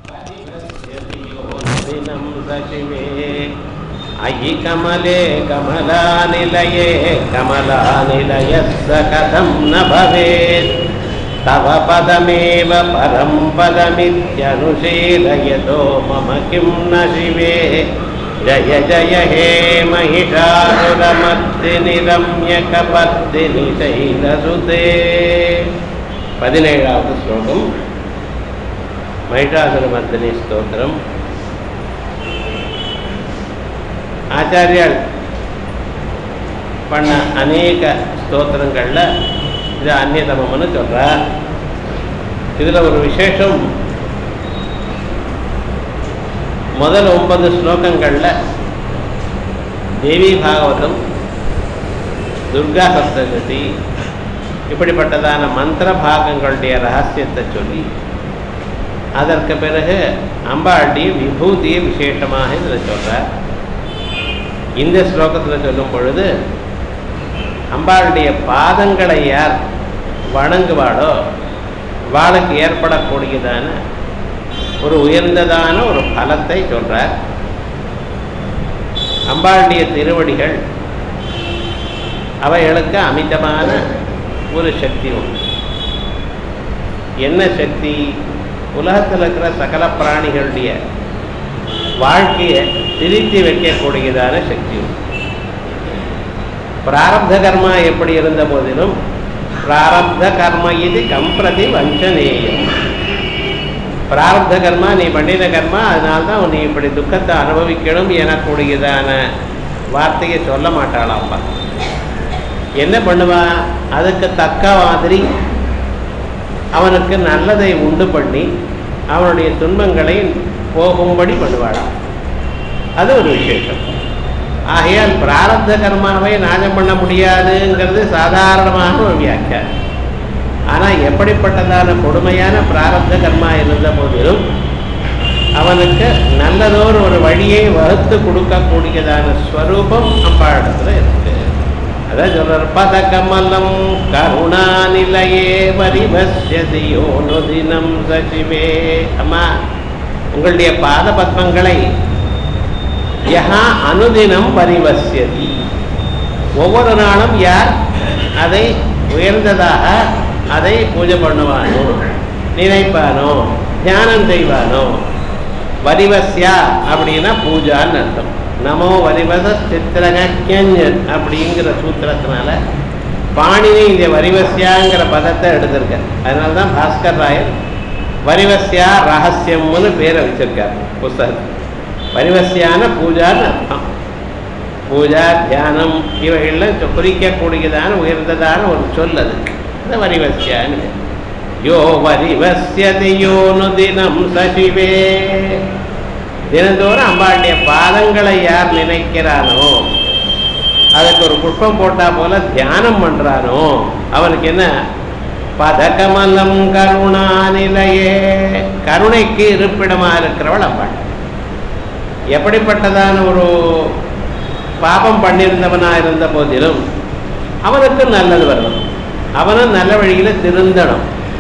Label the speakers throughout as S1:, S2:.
S1: दिनं सचिवे अयि कमले कमलानिलये कमलानिलयः स कथं न भवेत् तव पदमेव परं पदमित्यनुशीलयतो मम किं न शिवे जय जय हे महिषासुरमर्दिनिरम्यकपर्दिनि शैलसुते பதினேழாவது ஸ்லோகம் மகிஷாசுரமர்தினி ஸ்தோத்திரம் ஆச்சாரியால் பண்ண அநேக ஸ்தோத்திரங்களில் இது அந்நியதமம்னு சொல்கிறார் இதில் ஒரு விசேஷம் முதல் ஒன்பது ஸ்லோகங்களில் தேவி பாகவதம் துர்கா சப்தகதி இப்படிப்பட்டதான மந்திர பாகங்களுடைய ரகசியத்தை சொல்லி அதற்கு பிறகு அம்பாளுடைய விபூதியை விசேஷமாக இதில் சொல்கிறார் இந்த ஸ்லோகத்தில் சொல்லும் பொழுது அம்பாளுடைய பாதங்களை யார் வணங்குவாளோ வாளுக்கு ஏற்படக்கூடியதான ஒரு உயர்ந்ததான ஒரு பலத்தை சொல்கிறார் அம்பாளுடைய திருவடிகள் அவைகளுக்கு அமிதமான ஒரு சக்தி உண்டு என்ன சக்தி உலகத்தில் இருக்கிற சகல பிராணிகளுடைய வாழ்க்கையை திருத்தி வைக்கக்கூடியதான சக்தி உண்டு பிராரப்த கர்மா எப்படி இருந்த போதிலும் பிராரப்த கர்ம இது கம்பிரதி வஞ்சனேயம் பிராரப்த கர்மா நீ பண்ணின கர்மா அதனால்தான் நீ இப்படி துக்கத்தை அனுபவிக்கணும் எனக்கூடியதான வார்த்தையை சொல்ல மாட்டாளாம்பா என்ன பண்ணுவா அதுக்கு தக்க மாதிரி அவனுக்கு நல்லதை உண்டு பண்ணி அவனுடைய துன்பங்களை போகும்படி பண்ணுவாளாம் அது ஒரு விசேஷம் ஆகையால் பிராரப்த கர்மாவை நாசம் பண்ண முடியாதுங்கிறது சாதாரணமான ஒரு வியாக்கியானம் ஆனால் எப்படிப்பட்டதான கொடுமையான பிராரப்த கர்மா இருந்த போதிலும் அவனுக்கு நல்லதோர் ஒரு வழியை வகுத்து கொடுக்கக்கூடியதான ஸ்வரூபம் அம்பாடத்தில் இருக்கு அதான் சொல்றார் பதகமலம் கருணாநிலையே பரிபஸ்யதியோ நொதினம் சசிவே அம்மா உங்களுடைய பாத பத்மங்களை யஹா அனுதினம் பரிவசியதி ஒவ்வொரு நாளும் யார் அதை உயர்ந்ததாக அதை பூஜை பண்ணுவானோ நினைப்பானோ தியானம் செய்வானோ வரிவசியா அப்படின்னா பூஜான்னு அர்த்தம் நமோ வரிவச சித்திரகஞன் அப்படிங்கிற சூத்திரத்தினால பாணினி இந்த வரிவசியாங்கிற பதத்தை எடுத்திருக்க அதனால தான் பாஸ்கர் ராயர் வரிவசியா ரகசியம்னு பேரை வச்சிருக்கார் புஸ்தகத்தில் வரிவசியான பூஜான்னு அர்த்தம் பூஜா தியானம் இவைகளில் குறிக்கக்கூடியதான உயர்ந்ததான ஒரு சொல் அது இந்த வரிவசியான்னு யோ வரிவசியதி யோனு தினம் சசிவே தினந்தோறும் அம்பாளுடைய பாதங்களை யார் நினைக்கிறானோ அதுக்கு ஒரு புஷ்பம் போட்டா போல தியானம் பண்றானோ அவனுக்கு என்ன பதகமலம் கருணாநிலையே கருணைக்கு இருப்பிடமா இருக்கிறவள் அம்பாள் எப்படிப்பட்டதான ஒரு பாபம் பண்ணியிருந்தவனா இருந்த போதிலும் அவனுக்கு நல்லது வரணும் அவனும் நல்ல வழியில திருந்தணும்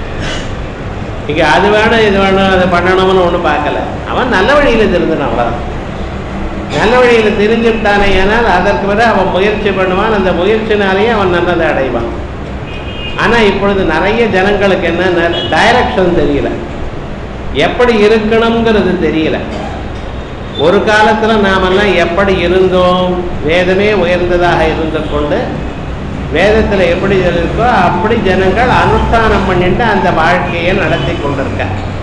S1: இங்க அது வேணும் இது வேணும் அதை பண்ணணும்னு ஒன்றும் பார்க்கல அவன் நல்ல வழியில திருந்தணும் அவ்வளோதான் நல்ல வழியில தெரிஞ்சுட்டானே ஏனால் அதற்கு பிறகு அவன் முயற்சி பண்ணுவான் அந்த முயற்சினாலேயே அவன் நல்லதை அடைவான் ஆனா இப்பொழுது நிறைய ஜனங்களுக்கு என்ன டைரக்ஷன் தெரியல எப்படி இருக்கணுங்கிறது தெரியல ஒரு காலத்துல நாமெல்லாம் எப்படி இருந்தோம் வேதமே உயர்ந்ததாக இருந்து கொண்டு வேதத்தில் எப்படி இருக்கோ அப்படி ஜனங்கள் அனுஷ்டானம் பண்ணிட்டு அந்த வாழ்க்கையை நடத்தி கொண்டிருக்க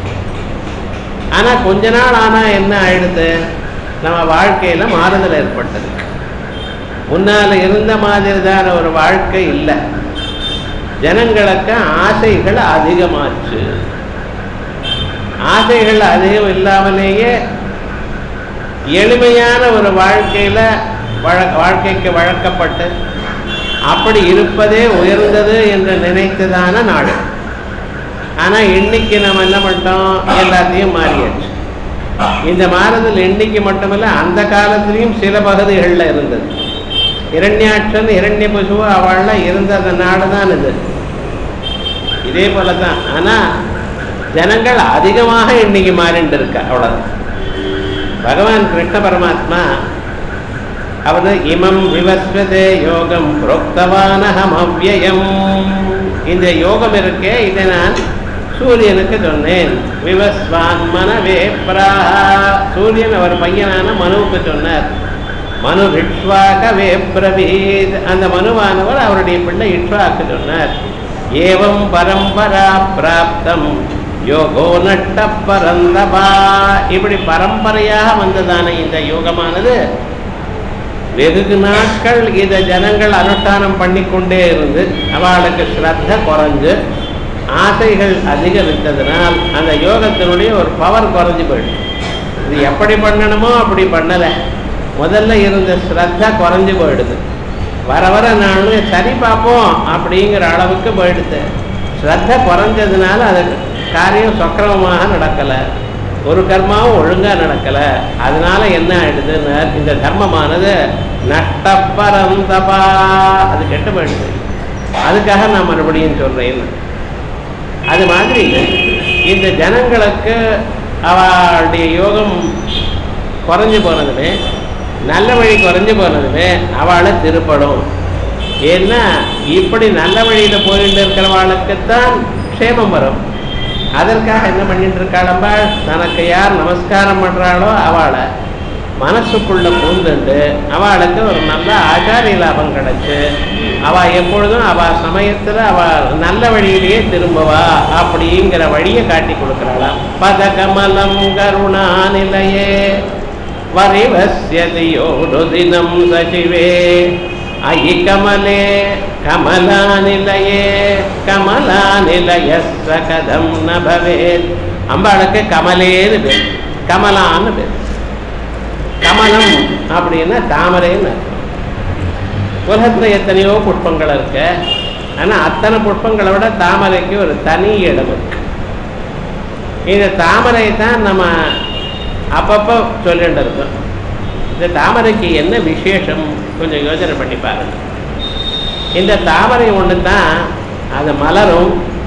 S1: ஆனால் கொஞ்ச நாள் ஆனால் என்ன ஆயிடுது நம்ம வாழ்க்கையில் மாறுதல் ஏற்பட்டது முன்னால் இருந்த மாதிரி தான் ஒரு வாழ்க்கை இல்லை ஜனங்களுக்கு ஆசைகள் அதிகமாச்சு ஆசைகள் அதிகம் இல்லாமலேயே எளிமையான ஒரு வாழ்க்கையில் வழ வாழ்க்கைக்கு வழக்கப்பட்டு அப்படி இருப்பதே உயர்ந்தது என்று நினைத்ததான நாடு ஆனால் இன்னைக்கு நம்ம என்ன பண்ணிட்டோம் எல்லாத்தையும் மாறியாச்சு இந்த மாறுதல் இன்னைக்கு மட்டுமல்ல அந்த காலத்திலையும் சில பகுதிகளில் இருந்தது இரண்யாட்சன் இரண்ய பசுவோ அவள்லாம் இருந்த அந்த நாடு தான் இது இதே போல தான் ஆனால் ஜனங்கள் அதிகமாக இன்னைக்கு மாறிண்டு இருக்க அவ்வளவு பகவான் கிருஷ்ண பரமாத்மா அவர் இமம் விவஸ்வதே யோகம் புரோக்தவானகம் அவ்வயம் இந்த யோகம் இருக்கே இதை நான் சூரியனுக்கு சொன்னேன் விவஸ்வான் மனவே சூரியன் அவர் பையனான மனுவுக்கு சொன்னார் மனு இக்ஷ்வாகவே பிரபீத் அந்த மனுவானவர் அவருடைய பிள்ளை இக்ஷ்வாக்கு சொன்னார் ஏவம் பரம்பரா பிராப்தம் யோகோ நட்ட பரந்தபா இப்படி பரம்பரையாக வந்ததான இந்த யோகமானது வெகு நாட்கள் இதை ஜனங்கள் அனுஷ்டானம் பண்ணிக்கொண்டே இருந்து அவளுக்கு ஸ்ரத்த குறைஞ்சு ஆசைகள் அதிகரித்ததுனால் அந்த யோகத்தினுடைய ஒரு பவர் குறைஞ்சு போயிடுது இது எப்படி பண்ணணுமோ அப்படி பண்ணலை முதல்ல இருந்த ஸ்ரத்தா குறைஞ்சு போயிடுது வர வர நானும் சரி பார்ப்போம் அப்படிங்கிற அளவுக்கு போயிடுது ஸ்ரத்த குறைஞ்சதுனால அது காரியம் சக்கிரமமாக நடக்கலை ஒரு கர்மாவும் ஒழுங்காக நடக்கலை அதனால என்ன ஆயிடுதுன்னு இந்த தர்மமானது நட்டப்பரந்தபா அது கெட்டு போயிடுது அதுக்காக நான் மறுபடியும் சொல்றேன் அது மாதிரி இந்த ஜனங்களுக்கு அவளுடைய யோகம் குறைஞ்சு போனதுமே நல்ல வழி குறைஞ்சு போனதுமே அவளை திருப்படும் ஏன்னா இப்படி நல்ல வழியில போயிட்டு இருக்கிறவாளுக்குத்தான் க்ஷேமம் வரும் அதற்காக என்ன பண்ணிட்டு இருக்காளம்பாள் தனக்கு யார் நமஸ்காரம் பண்றாளோ அவளை மனசுக்குள்ள பூந்துண்டு அவளுக்கு ஒரு நல்ல ஆச்சாரிய லாபம் கிடைச்சு அவ எப்பொழுதும் அவ சமயத்துல அவ நல்ல வழியிலேயே திரும்புவா அப்படிங்கிற வழியை காட்டி கொடுக்கிறாளாம் பதகமலம் கருணா நிலையே வரிவசியதியோருதினம் சசிவே அயி கமலே கமலாநிலையே கமலாநிலைய சகதம் ந பவேத் அம்பாளுக்கு கமலேன்னு பேர் கமலான்னு பேர் கமலம் அப்படின்னா தாமரைன்னு அர்த்தம் உலகத்துல எத்தனையோ புஷ்பங்கள் இருக்கு ஆனா அத்தனை புஷ்பங்களை விட தாமரைக்கு ஒரு தனி இடம் இருக்கு இந்த தாமரை தான் நம்ம அப்பப்போ சொல்லிட்டு இருக்கோம் இந்த தாமரைக்கு என்ன விசேஷம் கொஞ்சம் யோசனை பண்ணி பாருங்க இந்த தாமரை ஒன்று தான் அது மலரும்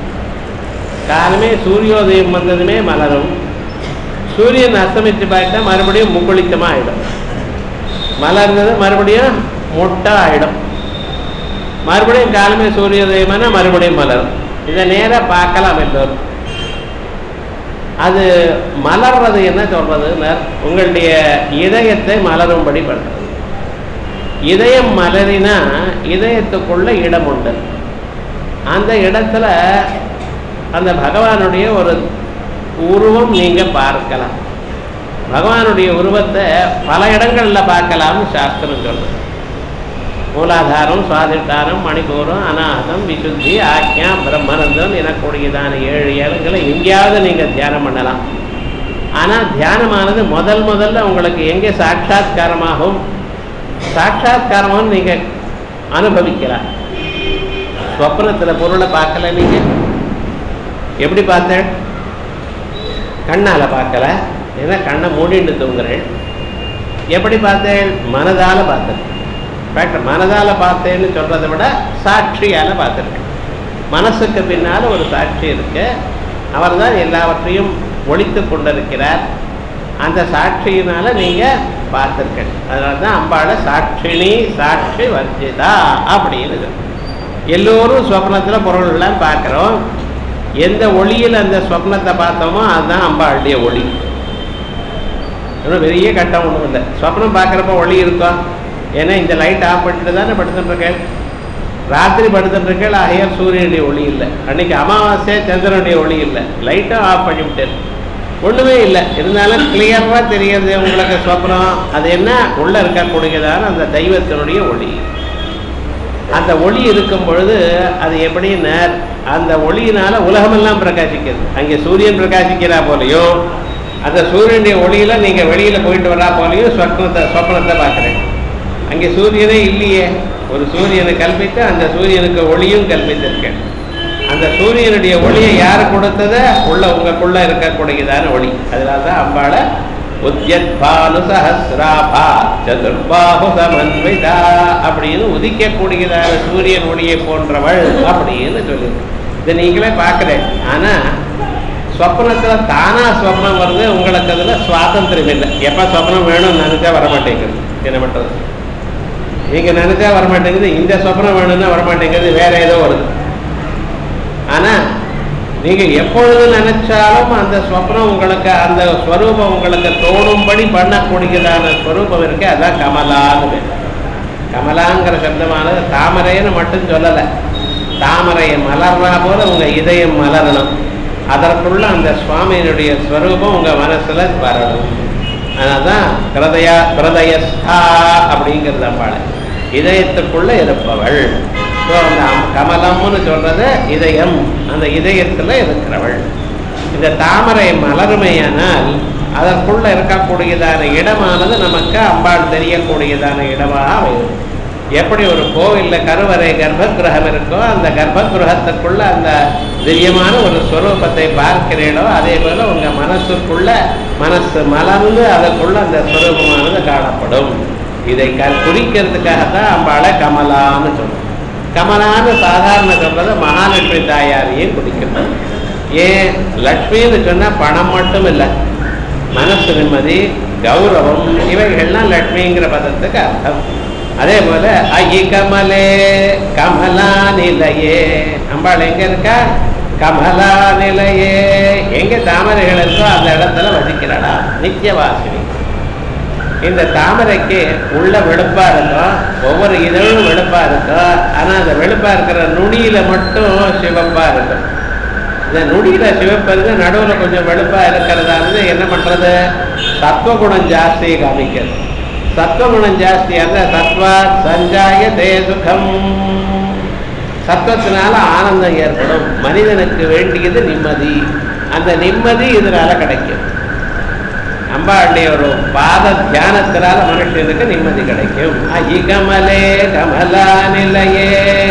S1: காலமே சூரியோதயம் வந்ததுமே மலரும் சூரியன் அஸ்தமித்து பார்த்தா மறுபடியும் முக்குளித்தமாக ஆகிடும் மலர்ந்தது மறுபடியும் முட்டை ஆகிடும் மறுபடியும் காலமே சூரியோதயமான மறுபடியும் மலரும் இதை நேராக பார்க்கலாம் எல்லோரும் அது மலர்றது என்ன சொல்றதுன்னா உங்களுடைய இதயத்தை மலரும்படி பண்றது இதயம் மலரினா இதயத்துக்குள்ள இடம் உண்டு அந்த இடத்துல அந்த பகவானுடைய ஒரு உருவம் நீங்க பார்க்கலாம் பகவானுடைய உருவத்தை பல இடங்கள்ல பார்க்கலாம்னு சாஸ்திரம் சொல்றது மூலாதாரம் சுவாதிஷ்டானம் மணிபூரம் அநாதம் விசுத்தி ஆக்ஞா பிரம்மனந்தம் எனக்கூடியதான ஏழு இடங்களை எங்கேயாவது நீங்கள் தியானம் பண்ணலாம் ஆனால் தியானமானது முதல் முதல்ல உங்களுக்கு எங்கே சாட்சாத்காரமாகும் சாட்சாத்காரமும் நீங்கள் அனுபவிக்கலாம் ஸ்வப்னத்தில் பொருளை பார்க்கல நீங்கள் எப்படி பார்த்தேன் கண்ணால் பார்க்கல ஏன்னா கண்ணை மூடிட்டு தூங்குறேன் எப்படி பார்த்தேன் மனதால் பார்த்தேன் ஃபேக்ட் மனதால் பார்த்தேன்னு சொல்கிறத விட சாட்சியால் பார்த்துருக்கேன் மனசுக்கு பின்னால் ஒரு சாட்சி இருக்கு அவர் தான் எல்லாவற்றையும் ஒழித்து கொண்டிருக்கிறார் அந்த சாட்சியினால நீங்கள் பார்த்துருக்கேன் அதனால தான் அம்பாளை சாட்சினி சாட்சி வர்ஜிதா அப்படின்னு இருக்கு. எல்லோரும் சொப்னத்தில் பொருள்லாம் பார்க்குறோம் எந்த ஒளியில் அந்த சொப்னத்தை பார்த்தோமோ அதுதான் அம்பாளுடைய ஒளி ஒன்றும் பெரிய கட்டம் ஒன்றும் இல்லை சொப்னம் பார்க்குறப்ப ஒளி இருக்கும் ஏன்னா இந்த லைட் ஆஃப் பண்ணிட்டு தானே படுத்துட்டு இருக்கேன் ராத்திரி படுத்துட்டு இருக்கேன் ஆகையார் சூரியனுடைய ஒளி இல்லை அன்னைக்கு அமாவாசை சந்திரனுடைய ஒளி இல்லை லைட்டும் ஆஃப் பண்ணிவிட்டேன் ஒன்றுமே இல்லை இருந்தாலும் கிளியராக தெரியுது உங்களுக்கு சொப்னம் அது என்ன உள்ளே இருக்கக்கூடியதான அந்த தெய்வத்தினுடைய ஒளி அந்த ஒளி இருக்கும் பொழுது அது எப்படின்னா அந்த ஒளியினால உலகமெல்லாம் பிரகாசிக்குது அங்கே சூரியன் பிரகாசிக்கிறா போலையோ அந்த சூரியனுடைய ஒளியில நீங்க வெளியில போயிட்டு வரா போலையோ சொப்னத்தை சொப்னத்தை பார்க்குறேன் அங்கே சூரியனே இல்லையே ஒரு சூரியனை கல்பித்து அந்த சூரியனுக்கு ஒளியும் கல்பித்திருக்கேன் அந்த சூரியனுடைய ஒளியை யார் கொடுத்தத உள்ள உங்களுக்குள்ள இருக்கக்கூடியதான ஒளி அதனால தான் அம்பாளை உத்யத் பாலு சஹசிராபா சதுர்பாஹு சமன்விதா அப்படின்னு உதிக்கக்கூடியதான சூரியன் ஒளியை போன்றவள் அப்படின்னு சொல்லியிருக்கு இதை நீங்களே பார்க்குறேன் ஆனா சொப்னத்துல தானா சொப்னம் வருது உங்களுக்கு அதுல சுவாதந்திரம் இல்லை எப்ப சொப்னம் வேணும்னு நினைச்சா வரமாட்டேங்குது என்ன பண்றது நீங்க நினைச்சா வரமாட்டேங்குது இந்த சொப்னம் வேணும்னா வரமாட்டேங்குது வேற ஏதோ வருது ஆனா நீங்க எப்பொழுது நினைச்சாலும் அந்த ஸ்வப்னம் உங்களுக்கு அந்த ஸ்வரூபம் உங்களுக்கு தோணும்படி பண்ணக்கூடியதான ஸ்வரூபம் இருக்கு அதான் கமலான்னு பேர். கமலாங்கிற சப்தமானது தாமரைன்னு மட்டும் சொல்லலை தாமரையை மலர்றா போல உங்க இதயம் மலரணும் அதற்குள்ள அந்த சுவாமியினுடைய ஸ்வரூபம் உங்க மனசுல வரணும் அதனால்தான் கிருதயா கிருதயஸ்தா அப்படிங்கிறது அம்பாள் இதயத்துக்குள்ள இருப்பவள் ஸோ அந்த அம்- கமலம்னு சொல்றது இதயம் அந்த இதயத்துல இருக்கிறவள் இந்த தாமரை மலருமையானால் அதற்குள்ள இருக்கக்கூடியதான இடமானது நமக்கு அம்பாள் தெரியக்கூடியதான இடமாக அமையும் எப்படி ஒரு கோவில்ல கருவறை கர்ப்பகிரகம் இருக்கோ அந்த கர்ப்பகிரகத்துக்குள்ள அந்த திவ்யமான ஒரு ஸ்வரூபத்தை பார்க்கிறீர்களோ அதே போல உங்க மனசுக்குள்ள மனசு மலர்ந்து அதற்குள்ள அந்த ஸ்வரூபமானது காணப்படும் இதை க குறிக்கிறதுக்காகத்தான் அம்பாளை கமலான்னு சொல்றோம் கமலான்னு சாதாரண சொல்றது மகாலட்சுமி தாயாரையும் குறிக்கிறது ஏன் லக்ஷ்மின்னு சொன்னா பணம் மட்டும் இல்லை மனசு நிம்மதி கௌரவம் இவைகள்லாம் லக்ஷ்மிங்கிற பதத்துக்கு அர்த்தம் அதே போல ஐ கமலே கமலா நிலையே அம்பாள் எங்க இருக்கா கமலா நிலையே எங்க தாமரைகள் இருக்கோ அந்த இடத்துல வசிக்கிறாளா நித்தியவாசினி இந்த தாமரைக்கு உள்ள வெளுப்பா இருக்கும் ஒவ்வொரு இதழும் வெளுப்பா இருக்கும் ஆனா அந்த வெளுப்பா இருக்கிற நுனியில மட்டும் சிவப்பா இருக்கும் இந்த நுனியில சிவப்பு இருந்து நடுவுல கொஞ்சம் வெளுப்பா இருக்கிறதா இருந்து என்ன பண்றது சத்வகுணம் ஜாஸ்தி காமிக்கிறது சத்வகுணம் ஜாஸ்தி அந்த சத்வா சஞ்சாய தே சுகம் சத்வத்தினால ஆனந்தம் ஏற்படும் மனிதனுக்கு வேண்டியது நிம்மதி அந்த நிம்மதி இதனால கிடைக்கும் அம்பாளுடைய ஒரு பாத தியானத்தினால மனுஷனுக்கு நிம்மதி கிடைக்கும் அயி கமலே கமலா நிலையே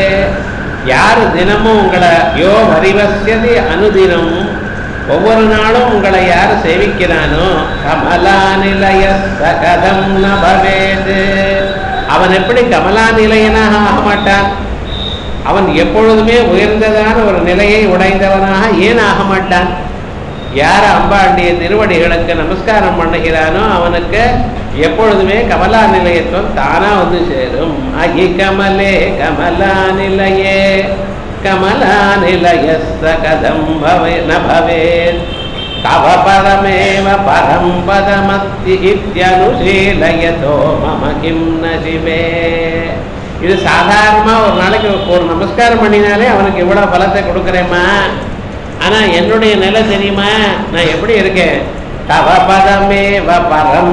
S1: யாரு தினமும் உங்களை யோ வரிவசியது அனுதினம் ஒவ்வொரு நாளும் உங்களை யாரு சேவிக்கிறானோ கமலா நிலைய சகதம் ந பவேது அவன் எப்படி கமலா நிலையனாக ஆக மாட்டான் அவன் எப்பொழுதுமே உயர்ந்ததான ஒரு நிலையை உடைந்தவனாக ஏன் ஆக மாட்டான் யார் அம்பாளுடைய திருவடிகளுக்கு நமஸ்காரம் பண்ணுகிறானோ அவனுக்கு எப்பொழுதுமே கமலா நிலையத்துவம் தானா வந்து சேரும் அகி கமலே கமலா நிலையே கமலா நிலைய கதம் பவே ந பவேத் தவ பரமேவ பரம் பதமத்தி இத்தியனுசீலயதோ மம கிம் ந சிவே இது சாதாரணமா ஒரு நாளைக்கு ஒரு நமஸ்காரம் பண்ணினாலே அவனுக்கு இவ்வளவு பலத்தை கொடுக்குறேம்மா ஆனா என்னுடைய நிலை தெரியுமா நான் எப்படி இருக்கேன் தவ பதமேவ பரம்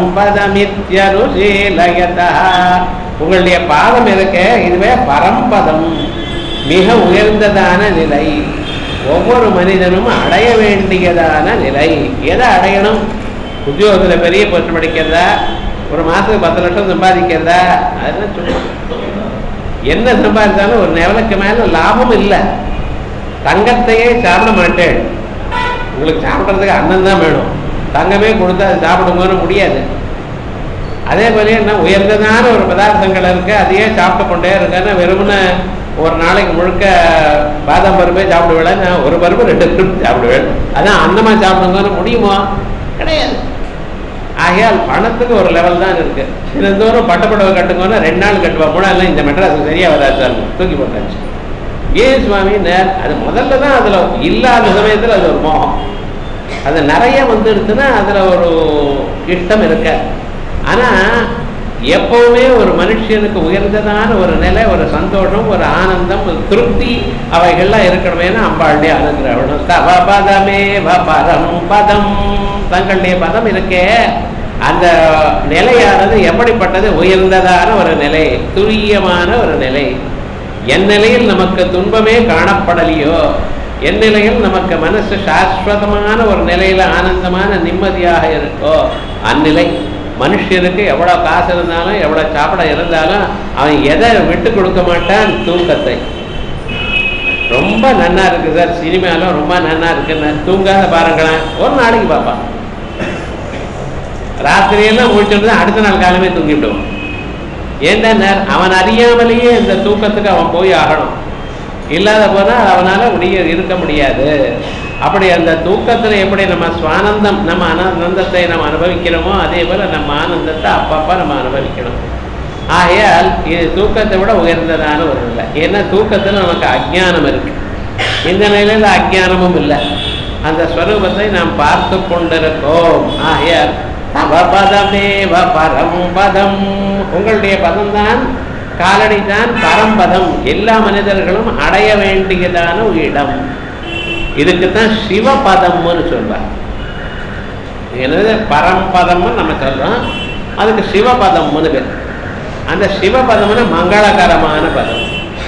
S1: பதமித்யருசீலயதா உங்களுடைய பாதம் இருக்க இதுவே பரம்பதம் மிக உயர்ந்ததான நிலை ஒவ்வொரு மனிதனும் அடைய வேண்டியதான நிலை எதை அடையணும் உத்தியோகத்தில் பெரிய போட்டு படிக்கிறதா ஒரு மாசத்துக்கு பத்து லட்சம் சம்பாதிக்கிறதா அதெல்லாம் சும்மா என்ன சம்பாதிச்சாலும் ஒரு லெவலுக்கு மேல லாபம் இல்லை தங்கத்தையே சாப்பிட மாட்டேன் உங்களுக்கு சாப்பிட்றதுக்கு அன்னம் தான் வேணும் தங்கமே கொடுத்தா அது சாப்பிடுங்கன்னு முடியாது அதே போல என்ன உயர்ந்ததான ஒரு பதார்த்தங்கள் இருக்கு அதையே சாப்பிட்டு கொண்டே இருக்கேன்னு வெறுமனே ஒரு நாளைக்கு முழுக்க பாதாம் பருப்பே சாப்பிடுவேன் நான் ஒரு பருப்பு ரெண்டு பருப்பு சாப்பிடுவேன் அதான் அன்னமா சாப்பிடுங்கன்னு முடியுமா கிடையாது ஆகையால் பணத்துக்கு ஒரு லெவல் தான் இருக்கு தினந்தோறும் பட்டப்படவை கட்டுங்கன்னா ரெண்டு நாள் கட்டுவா மூணு நாள் இந்த மெட்ராஸ் சரியா வராது சார் தூக்கி போட்டாச்சு ஏன் சுவாமி அது முதல்ல தான் அதுல இல்லாத சமயத்துல அது ஒரு மோகம் அது நிறைய வந்துடுச்சுன்னா அதுல ஒரு இஷ்டம் இருக்க ஆனா எப்பவுமே ஒரு மனுஷனுக்கு உயர்ந்ததான ஒரு நிலை ஒரு சந்தோஷம் ஒரு ஆனந்தம் ஒரு திருப்தி அவைகள்லாம் இருக்கணுமேனா அம்பாளுடைய அனுகிரகணும் தவ பதமே பரம் பதம் தங்களுடைய பதம் இருக்கே அந்த நிலையானது எப்படிப்பட்டது உயர்ந்ததான ஒரு நிலை துரியமான ஒரு நிலை என் நிலையில் நமக்கு துன்பமே காணப்படலையோ என் நிலையில் நமக்கு மனசு சாஸ்வதமான ஒரு நிலையில ஆனந்தமான நிம்மதியாக இருக்கோ அந்நிலை மனுஷனுக்கு எவ்வளோ காசு இருந்தாலும் எவ்வளோ சாப்பிட இருந்தாலும் அவன் எதை விட்டு கொடுக்க மாட்டான் தூக்கத்தை ரொம்ப நன்னா இருக்கு சார் சினிமாலும் ரொம்ப நன்னா இருக்குன்னு தூங்காத பாருங்களேன் ஒரு நாளைக்கு பார்ப்பான் ராத்திரியெல்லாம் முடிச்சுட்டு தான் அடுத்த நாள் காலமே தூங்கிவிடுவான் ஏன்டா அவன் அறியாமலேயே இந்த தூக்கத்துக்கு அவன் போய் ஆகணும் இல்லாத போனால் அவனால் முடிய இருக்க முடியாது அப்படி அந்த தூக்கத்துல எப்படி நம்ம சுவானந்தம் நம்ம ஆனந்தத்தை நம்ம அனுபவிக்கிறோமோ அதே போல நம்ம ஆனந்தத்தை அப்பப்ப நம்ம அனுபவிக்கணும் ஆகையால் இது தூக்கத்தை விட உயர்ந்ததான ஒரு நிலை ஏன்னா தூக்கத்துல நமக்கு அஜ்ஞானம் இருக்கு இந்த நிலையில அஜ்ஞானமும் இல்லை அந்த ஸ்வரூபத்தை நாம் பார்த்து கொண்டிருக்கோம் ஆகையால் தவ பதமேவ பரம் பதம் உங்களுடைய பதம்தான் காலடி தான் பரம்பதம் எல்லா மனிதர்களும் அடைய வேண்டியதான ஒரு இடம் இதுக்குத்தான் சிவபதம்னு சொல்வார் என்னது பரம்பதம்னு நம்ம சொல்றோம் அதுக்கு சிவபதம்னு பேர் அந்த சிவபதம்னு மங்களகரமான பதம்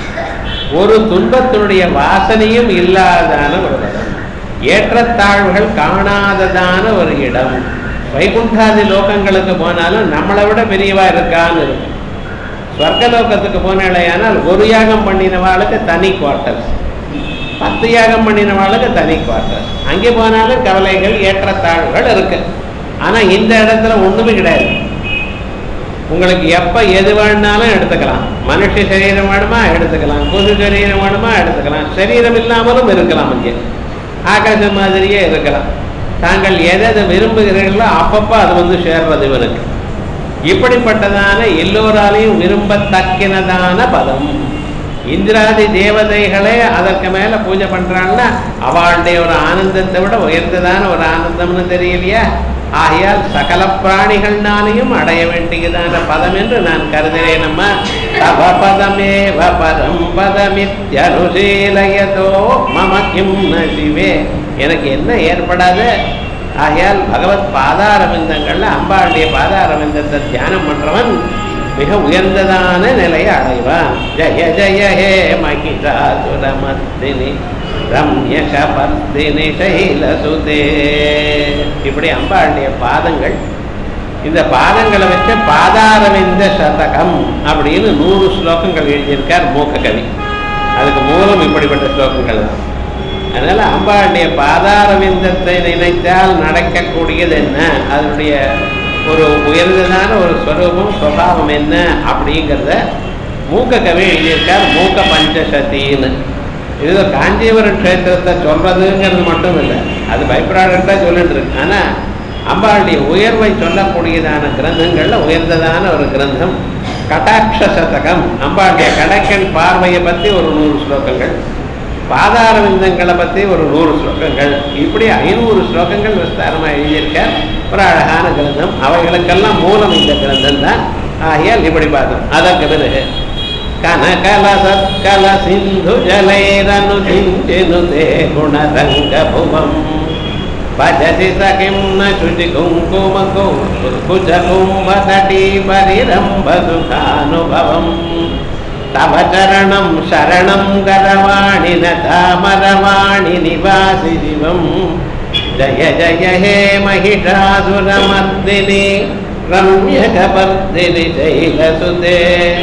S1: ஒரு துன்பத்தினுடைய வாசனையும் இல்லாதான ஒரு பதம் ஏற்றத்தாழ்வுகள் காணாததான ஒரு இடம் வைகுண்டாதி லோகங்களுக்கு போனாலும் நம்மளை விட பெரியவா இருக்கான்னு இருக்கும் ஸ்வர்கலோகத்துக்கு போனாலேயானால் ஒரு யாகம் பண்ணினவாளுக்கு தனி குவார்ட்டர்ஸ் பத்து யாகம் பண்ணினவாளுக்கு தனி குவார்ட்டர்ஸ் அங்கே போனாலும் கவலைகள் ஏற்றத்தாழ்வுகள் இருக்கு ஆனா இந்த இடத்துல ஒண்ணுமே கிடையாது உங்களுக்கு எப்ப எது வேணாலும் எடுத்துக்கலாம் மனுஷ சரீரம் வேணுமா எடுத்துக்கலாம் கொசு சரீரம் வேணுமா எடுத்துக்கலாம் சரீரம் இல்லாமலும் இருக்கலாம் அங்கே ஆகாசம் மாதிரியே இருக்கலாம் தாங்கள் எதை எதை விரும்புகிறீர்களோ அப்பப்போ அது வந்து சேர்றது இவனுக்கு இப்படிப்பட்டதான எல்லோராலையும் விரும்பத்தக்கினதான பதம் இந்திராதி தேவதைகளே அதற்கு மேல பூஜை பண்றாங்கன்னா அவளுடைய ஒரு ஆனந்தத்தை விட உயர்ந்ததான ஒரு ஆனந்தம்னு தெரியலையா ஆகையால் சகல பிராணிகள்னாலையும் அடைய வேண்டியதான பதம் என்று நான் கருதுகிறேன் நம்ம தவ பதமேவ பதம் பதமித்யனுசீலயதோ மம கிம் ந சிவே எனக்கு என்ன ஏற்படாது ஆகையால் பகவத் பாதாரவிந்தங்கள்ல அம்பாளுடைய பாதாரவிந்தத்தை தியானம் பண்றவன் மிக உயர்ந்ததான நிலையை அடைவான் ஜய ஜய ஹே மகிஷாசுரமர்தினி ரம்ய கபர்தினி சைலசுதே இப்படி அம்பாளுடைய பாதங்கள் இந்த பாதங்களை வச்ச பாதாரவிந்த சதகம் அப்படின்னு நூறு ஸ்லோகங்கள் எழுதியிருக்கார் மூக்க கவி அதுக்கு மூலம் இப்படிப்பட்ட ஸ்லோகங்கள் தான் அதனால அம்பாளுடைய பாதாரவிந்தத்தை நினைத்தால் நடக்கக்கூடியது என்ன அதனுடைய ஒரு உயர்ந்ததான ஒரு ஸ்வரூபம் சுவாவம் என்ன அப்படிங்கிறத மூக்க கவி எழுதியிருக்கார் மூக்க பஞ்சசத்தின்னு இது காஞ்சிபுரம் க்ஷேத்திரத்தை சொல்றதுங்கிறது மட்டும் இல்லை அது பயப்படாடுறதா சொல்லிட்டு இருக்கு ஆனா அம்பாளுடைய உயர்வை சொல்லக்கூடியதான கிரந்தங்கள்ல உயர்ந்ததான ஒரு கிரந்தம் கட்டாட்ச சதகம் அம்பாளுடைய கடைக்கன் பார்வையை பத்தி ஒரு நூறு ஸ்லோகங்கள் பாதார விந்தங்களை பற்றி ஒரு நூறு ஸ்லோகங்கள் இப்படி ஐநூறு ஸ்லோகங்கள் விஸ்தாரமாக எழுதியிருக்க ஒரு அழகான கிரந்தம் அவைகளுக்கெல்லாம் மூலம் இந்த கிரந்தம் தான் ஆகியால் இப்படி பார்த்தோம் அதற்கு பிறகு கனகல சத்கல சிந்து ஜலைரனு சிஞ்சினுதே குணரங்க புவம் भजति सखिं न शुचि कुङ्कुमको कुचकुम्भतटी परिरम्भसुखानुभवम् तव चरणं शरणं करवाणि न तामरवाणि निवासि शिवम् जय जय हे महिषासुरमर्दिनि रम्यकपर्दिनि शैलसुते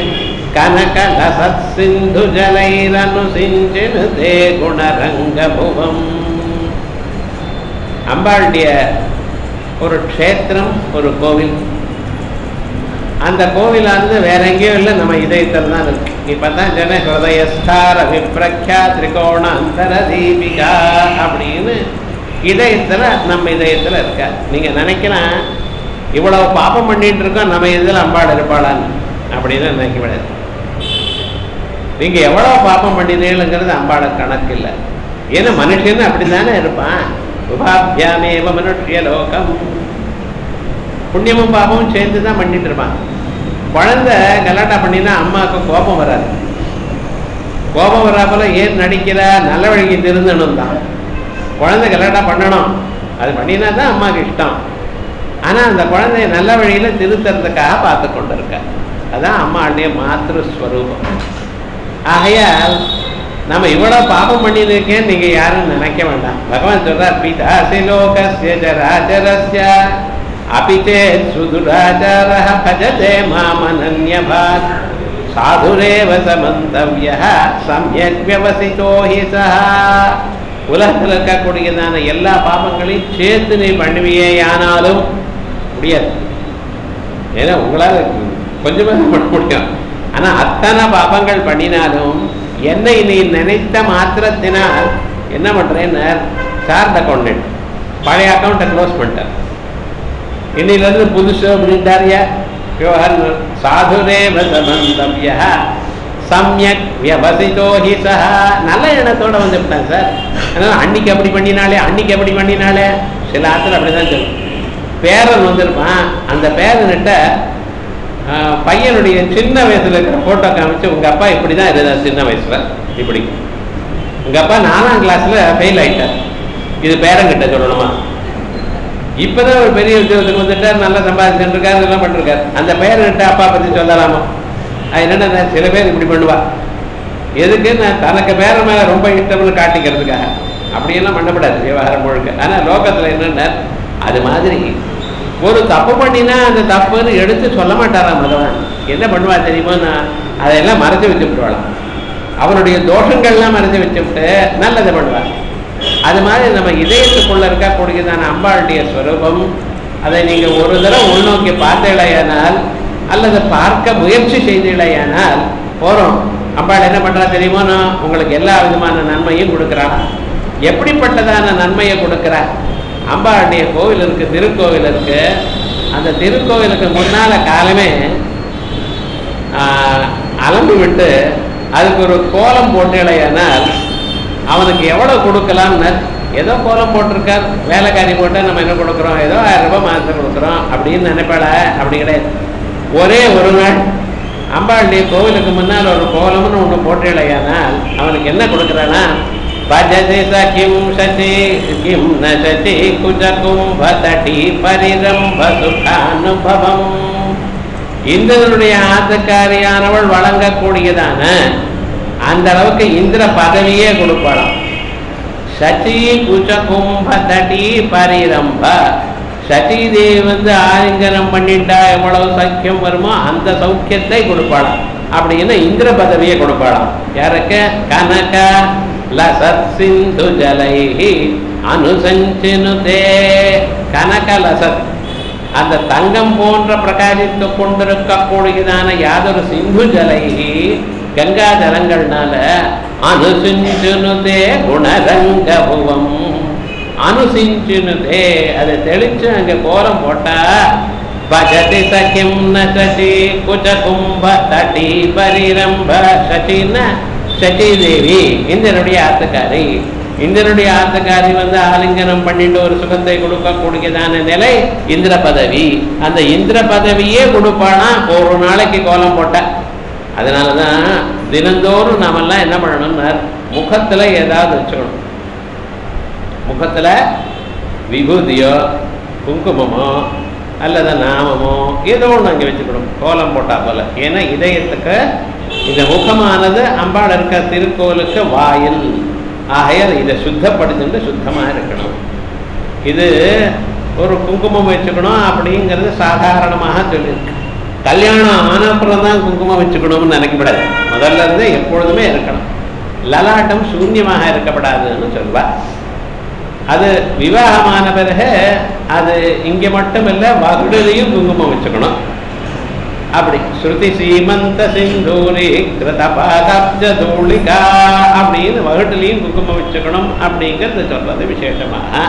S1: कनकलसत्सिन्धुजलैरनुसिञ्चिनुते गुणरङ्गभुवम् அம்பாளுடைய ஒரு க்ஷேத்திரம் ஒரு கோவில் அந்த கோவிலானது வேற எங்கேயும் இல்லை நம்ம இதயத்தில் தான் இருக்கு இப்பதான் ஜன ஹிருதயஸ்தார விப்ரக்யா திரிகோண அந்தர தீபிகா அப்படின்னு இதயத்துல நம்ம இதயத்துல இருக்க நீங்க நினைக்கலாம் இவ்வளவு பாப்பம் பண்ணிட்டு இருக்கோம் நம்ம இதில் அம்பாள் இருப்பாளான்னு அப்படின்னு நினைக்க விடாது நீங்க எவ்வளவு பாப்பம் பண்ணினீங்கிறது அம்பாள கணக்கு இல்லை ஏன்னா மனுஷன் அப்படித்தானே இருப்பான் உபாபியாமேவ மனுஷ்ய லோகம் புண்ணியமும் பாபமும் சேர்ந்து தான் பண்ணிட்டு இருப்பான் குழந்தை கலாட்டா பண்ணினா அம்மாவுக்கு கோபம் வராது கோபம் வராப்பல ஏன் நடிக்கிறா நல்ல வழிக்கு திருந்தணும் தான் குழந்தை கலாட்டா பண்ணணும் அது பண்ணினா தான் அம்மாவுக்கு இஷ்டம் ஆனால் அந்த குழந்தைய நல்ல வழியில் திருத்துறதுக்காக பார்த்து கொண்டு இருக்க அதான் அம்மாவுடைய மாத்திருஸ்வரூபம் ஆகையால் நம்ம இவ்வளவு பாபம் பண்ணியிருக்கேன் நீங்க யாரும் நினைக்க வேண்டாம் பகவான் சொல்றார் பிதாசி லோகஸ்ய ஜராஜரஸ்ய அபிதே சுதுராச்சார பஜதே மாமனன்யபாத் சாதுரேவ சமந்தவ்ய சமயக் வியவசித்தோ ஹி சஹா உலகத்தில் இருக்கக்கூடியதான எல்லா பாபங்களையும் சேர்த்து நீ பண்ணுவியே ஆனாலும் முடியாது ஏன்னா உங்களால் கொஞ்சமே பண்ண முடியும் ஆனா அத்தனை பாபங்கள் பண்ணினாலும் என்னை நீ நினைத்த மாத்திரத்தினால் என்ன பண்றேன்னு சார்ட் அக்கௌண்டன்ட் பழைய அக்கௌண்ட்டை க்ளோஸ் பண்ணிட்டார் இன்னிலிருந்து புதுசு அப்படின்ட்டாரியா விவகாரம் சாதுரேவ சமந்தவ்ய சம்யக் வியவசிதோ ஹி சஹ நல்ல எண்ணத்தோட வந்துவிட்டான் சார் அதனால அன்னைக்கு அப்படி பண்ணினாலே அன்னைக்கு அப்படி பண்ணினாலே சில ஆத்துல அப்படிதான் சொல்லும் பேரன் வந்திருப்பான் அந்த பேரன்கிட்ட ஆஹ், பையனுடைய சின்ன வயசுல இருக்கிற போட்டோ காமிச்சு உங்க அப்பா இப்படி தான் இருந்தார் சின்ன வயசுல இப்படி உங்க அப்பா நாலாம் கிளாஸ்ல ஃபெயில் ஆயிட்டார் இது பேரங்கிட்ட சொல்லணுமா இப்பதான் ஒரு பெரிய உத்தியோகத்துக்கு வந்துட்டார் நல்லா சம்பாதிச்சுட்டு இருக்காரு இதெல்லாம் பண்ணிருக்காரு அந்த பேரன்கிட்ட அப்பா பத்தி சொல்லலாமா அது என்னன்னா சில பேர் இப்படி பண்ணுவா எதுக்கு நான் தனக்கு பேர மேல ரொம்ப இஷ்டம்னு காட்டிக்கிறதுக்காக அப்படியெல்லாம் பண்ணக்கூடாது விவகாரம் முழுக்க ஆனா லோகத்துல என்னன்னா அது மாதிரி ஒரு தப்பு பண்ணினா அந்த தப்புன்னு எடுத்து சொல்ல மாட்டாராம் பகவான் என்ன பண்ணுவா தெரியுமா நான் அதையெல்லாம் மறைச்சு வச்சு விட்டுவாளாம் அவருடைய தோஷங்கள்லாம் மறைச்சு வச்சுவிட்டு நல்லதை பண்ணுவார் அது மாதிரி நம்ம இதயத்துக்குள்ள இருக்கக்கூடியதான அம்பாளுடைய ஸ்வரூபம் அதை நீங்க ஒரு தடவை உள்நோக்கி பார்த்தீழையானால் அல்லது பார்க்க முயற்சி செய்தீழையானால் போறோம் அம்பாள் என்ன பண்றா தெரியுமோனா உங்களுக்கு எல்லா விதமான நன்மையும் கொடுக்குறாள் எப்படிப்பட்டதான நன்மையை கொடுக்குறா அம்பாளுடைய கோவில் இருக்கு திருக்கோவில் இருக்கு அந்த திருக்கோவிலுக்கு முன்னால காலமே ஆஹ், அலம்பு விட்டு அதுக்கு ஒரு கோலம் போட்டேலையானால் அவனுக்கு எவ்வளவு கொடுக்கலாம்னு ஏதோ கோலம் போட்டிருக்கார் வேலைக்காரி போட்டால் நம்ம என்ன கொடுக்குறோம் ஏதோ ஆயிரம் ரூபாய் மாதத்தை கொடுக்குறோம் அப்படின்னு நினைப்பாள அப்படி கிடையாது ஒரே ஒரு நாள் அம்பாளுடைய கோவிலுக்கு முன்னால் ஒரு கோலம்னு ஒன்று போட்டேலையானால் அவனுக்கு என்ன கொடுக்குறானா பஜதி சகிம் சசி கிம் ந சசி குஜகும் பதடி பரிரம்ப சுகானுபவம் இந்திரனுடைய ஆத்துக்காரியானவள் வழங்கக்கூடியதான அந்த அளவுக்கு இந்திர பதவியே கொடுப்பாளாம் சசி குச்சகும்ப தடி பரிரம்ப சசி தேவி வந்து ஆலிங்கனம் பண்ணிட்டா எவ்வளவு சௌக்கியம் வருமோ அந்த சௌக்கியத்தை கொடுப்பாளாம் அப்படின்னு இந்திர பதவியை கொடுப்பாளாம் யாருக்கு கனக லசத் சிந்து ஜலைஹி அனுசஞ்சினுதே கனக லசத் அந்த தங்கம் போன்ற பிரகாசித்து கொண்டிருக்கக்கூடியதான யாதொரு சிந்து ஜலைஹி கங்கா ஜலங்கள்னால அனுசிஞ்சுனுதே குணரங்கபுவம் அனுசிஞ்சுனுதே அதை தெளிச்சு அங்க கோலம் போட்டா பஜதி சகிம் நசி குஜ கும்ப தடி பரிரம்ப சச்சின்ன சச்சி தேவி இந்திரனுடைய ஆத்துக்காரி இந்திரனுடைய ஆத்துக்காரி வந்து ஆலிங்கனம் பண்ணிட்டு ஒரு சுகத்தை கொடுக்கக்கூடியதான நிலை இந்திர பதவி அந்த இந்திர பதவியே கொடுப்பானா ஒரு நாளைக்கு கோலம் போட்ட அதனாலதான் தினந்தோறும் நாமெல்லாம் என்ன பண்ணணும்னா முகத்துல ஏதாவது வச்சுக்கணும் முகத்துல விபூதியோ குங்குமமோ அல்லது நாமமோ ஏதோ ஒன்று அங்கே வச்சுக்கணும் கோலம் போட்டா போல ஏன்னா இதயத்துக்கு இந்த முகமானது அம்பாள் இருக்க திருக்கோலுக்கு வாயில் ஆகையால் இதை சுத்தப்படுத்திட்டு சுத்தமா இருக்கணும் இது ஒரு குங்குமம் வச்சுக்கணும் அப்படிங்கிறது சாதாரணமாக சொல்லியிருக்கு கல்யாணம் ஆனப்புறம் தான் குங்குமம் வச்சுக்கணும்னு நினைக்கப்படாது முதல்ல இருந்தே எப்பொழுதுமே இருக்கணும் லலாட்டம் சூன்யமாக இருக்கப்படாதுன்னு சொல்வா அது விவாகமான பிறகு அது இங்க மட்டும் இல்ல வகுடிலையும் குங்குமம் வச்சுக்கணும் அப்படி ஸ்ருதி சீமந்த சிந்தூரி கிருதபாதப்ஜ தூளிகா அப்படின்னு வகுட்டிலையும் குங்குமம் வச்சுக்கணும் அப்படிங்கிறது சொல்றது விசேஷமாக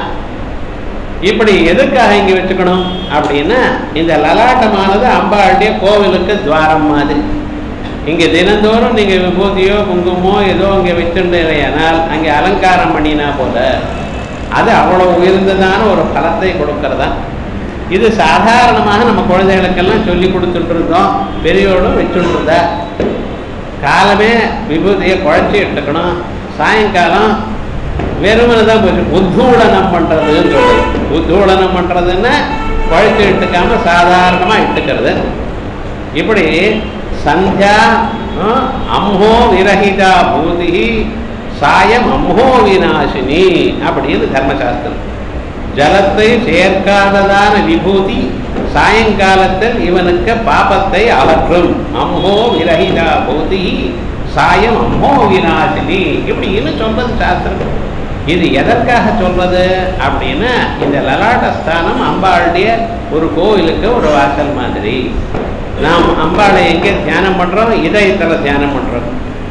S1: இப்படி எதுக்காக இங்க வச்சுக்கணும் அப்படின்னா இந்த லலாட்டமானது அம்பாளுடைய கோவிலுக்கு துவாரம் மாதிரி இங்க தினந்தோறும் நீங்க விபூதியோ குங்குமோ ஏதோ இங்க வச்சுட்டேனால் அங்கே அலங்காரம் பண்ணினா போல அது அவ்வளவு உயர்ந்ததான ஒரு பலத்தை கொடுக்கறதா இது சாதாரணமாக நம்ம குழந்தைகளுக்கெல்லாம் சொல்லி கொடுத்துட்டு இருந்தோம் பெரியோடும் வச்சுட்டு இருந்தா காலமே விபூதியை குழச்சி எடுத்துக்கணும் சாயங்காலம் வெறுமனை தான் போச்சு உத்தூடனம் பண்றதுன்னு சொல்றது உத்தூடனம் பண்றதுன்னா குழச்சி எடுத்துக்காம சாதாரணமா இட்டுக்கிறது இப்படி சந்தியா அஹ், அம்ஹோ விரஹிதா பூதி சாயம் அம்ஹோ விநாசினி அப்படின்னு தர்மசாஸ்திரம் ஜலத்தை சேர்க்காததான விபூதி சாயங்காலத்தில் இவனுக்கு பாபத்தை அகற்றும் அம்ஹோ விரஹிதா பூதி சாயம் அம்ஹோ விநாசினி இப்படின்னு சொல்றது சாஸ்திரம் இது எதற்காக சொல்றது அப்படின்னா இந்த லலாட்ட ஸ்தானம் அம்பாளுடைய ஒரு கோவிலுக்கு ஒரு வாசல் மாதிரி நாம் அம்பாளை எங்கே தியானம் பண்றோம் இதயத்துல தியானம் பண்றோம்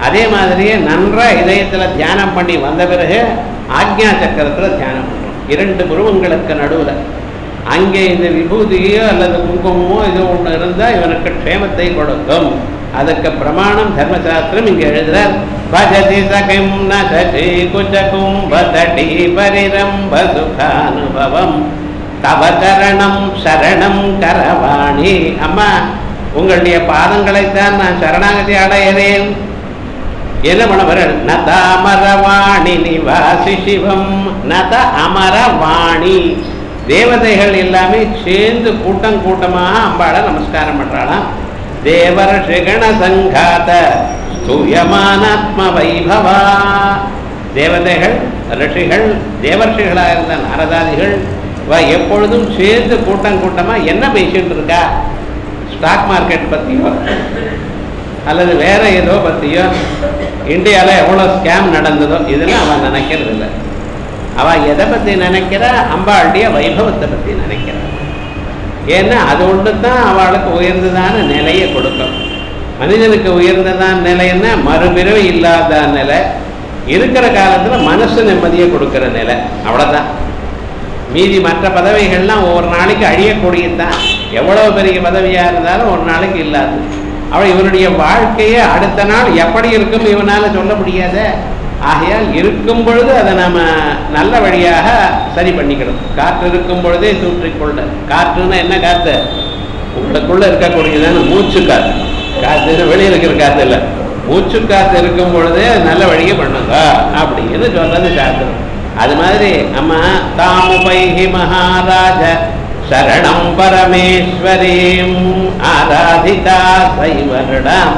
S1: அதே மாதிரியே நன்றா இதயத்துல தியானம் பண்ணி வந்த பிறகு ஆக்ஞா சக்கரத்துல தியானம் பண்றோம் இரண்டு புருவங்களுக்கு நடுவுல அங்கே இந்த விபூதியோ அல்லது குங்குமமோ இது ஒண்ணு இருந்தா இவனுக்கு க்ஷேமத்தை கொடுக்கும் அதுக்கு பிரமாணம் தர்மசாஸ்திரம் இங்க எழுதுறார் பஜதி சகிம் நசதி குஜகும் வதடி பரிரம்ப சுகானுபவம் தவ சரணம் சரணம் கரவாணி அம்மா உங்களுடைய பாதங்களைத்தான் நான் சரணாகதி அடைகிறேன் என்ன பண்ணவர்கள் நத அமரவாணி நிவாசி சிவம் நத அமரவாணி தேவதைகள் எல்லாமே சேர்ந்து கூட்டம் கூட்டமாக அம்பாளை நமஸ்காரம் பண்றாளாம் தேவர் ஷிகண சங்காத ஸ்தூயமானாத்ம வைபவா தேவதைகள் ரிஷிகள் தேவர்ஷிகளாக இருந்த நாரதாதிகள் இவ எப்பொழுதும் சேர்ந்து கூட்டம் கூட்டமா என்ன பேசிட்டு இருக்கா ஸ்டாக் மார்க்கெட் பத்தியோ அல்லது வேற ஏதோ பத்தியோ இந்தியாவில் எவ்வளோ ஸ்கேம் நடந்ததோ இதெல்லாம் அவன் நினைக்கிறது இல்லை அவன் எதை பற்றி நினைக்கிறா அம்பாளுடைய வைபவத்தை பற்றி நினைக்கிறா ஏன்னா அது ஒன்று தான் அவளுக்கு உயர்ந்ததான நிலையை கொடுக்கும் மனிதனுக்கு உயர்ந்ததான நிலைன்னா மறுபிறவி இல்லாத நிலை இருக்கிற காலத்தில் மனசு நிம்மதியை கொடுக்கிற நிலை அவ்வளோதான் மீதி மற்ற பதவிகள்லாம் ஒவ்வொரு நாளைக்கு அழியக்கூடியதுதான் எவ்வளவு பெரிய பதவியாக இருந்தாலும் ஒரு நாளைக்கு இல்லாது அவள் இவனுடைய வாழ்க்கையை அடுத்த நாள் எப்படி இருக்கும் இவனால சொல்ல முடியாத ஆகையால் இருக்கும் பொழுது அதை நாம நல்ல வழியாக சரி பண்ணிக்கணும் காற்று இருக்கும் பொழுதே தூற்றிக்கொள்ள காற்றுன்னா என்ன காற்று உங்களுக்குள்ள இருக்கக்கூடியதான மூச்சு காற்று காற்று வெளியே இருக்கிற காற்று இல்லை மூச்சு காற்று இருக்கும் பொழுதே நல்ல வழியை பண்ணுங்க அப்படின்னு சொல்றது சாஸ்திரம் அது மாதிரி அம்மா தாமுபைஹி மகாராஜ சரணம் பரமேஸ்வரீம் ஆராதிதா சைவரிடம்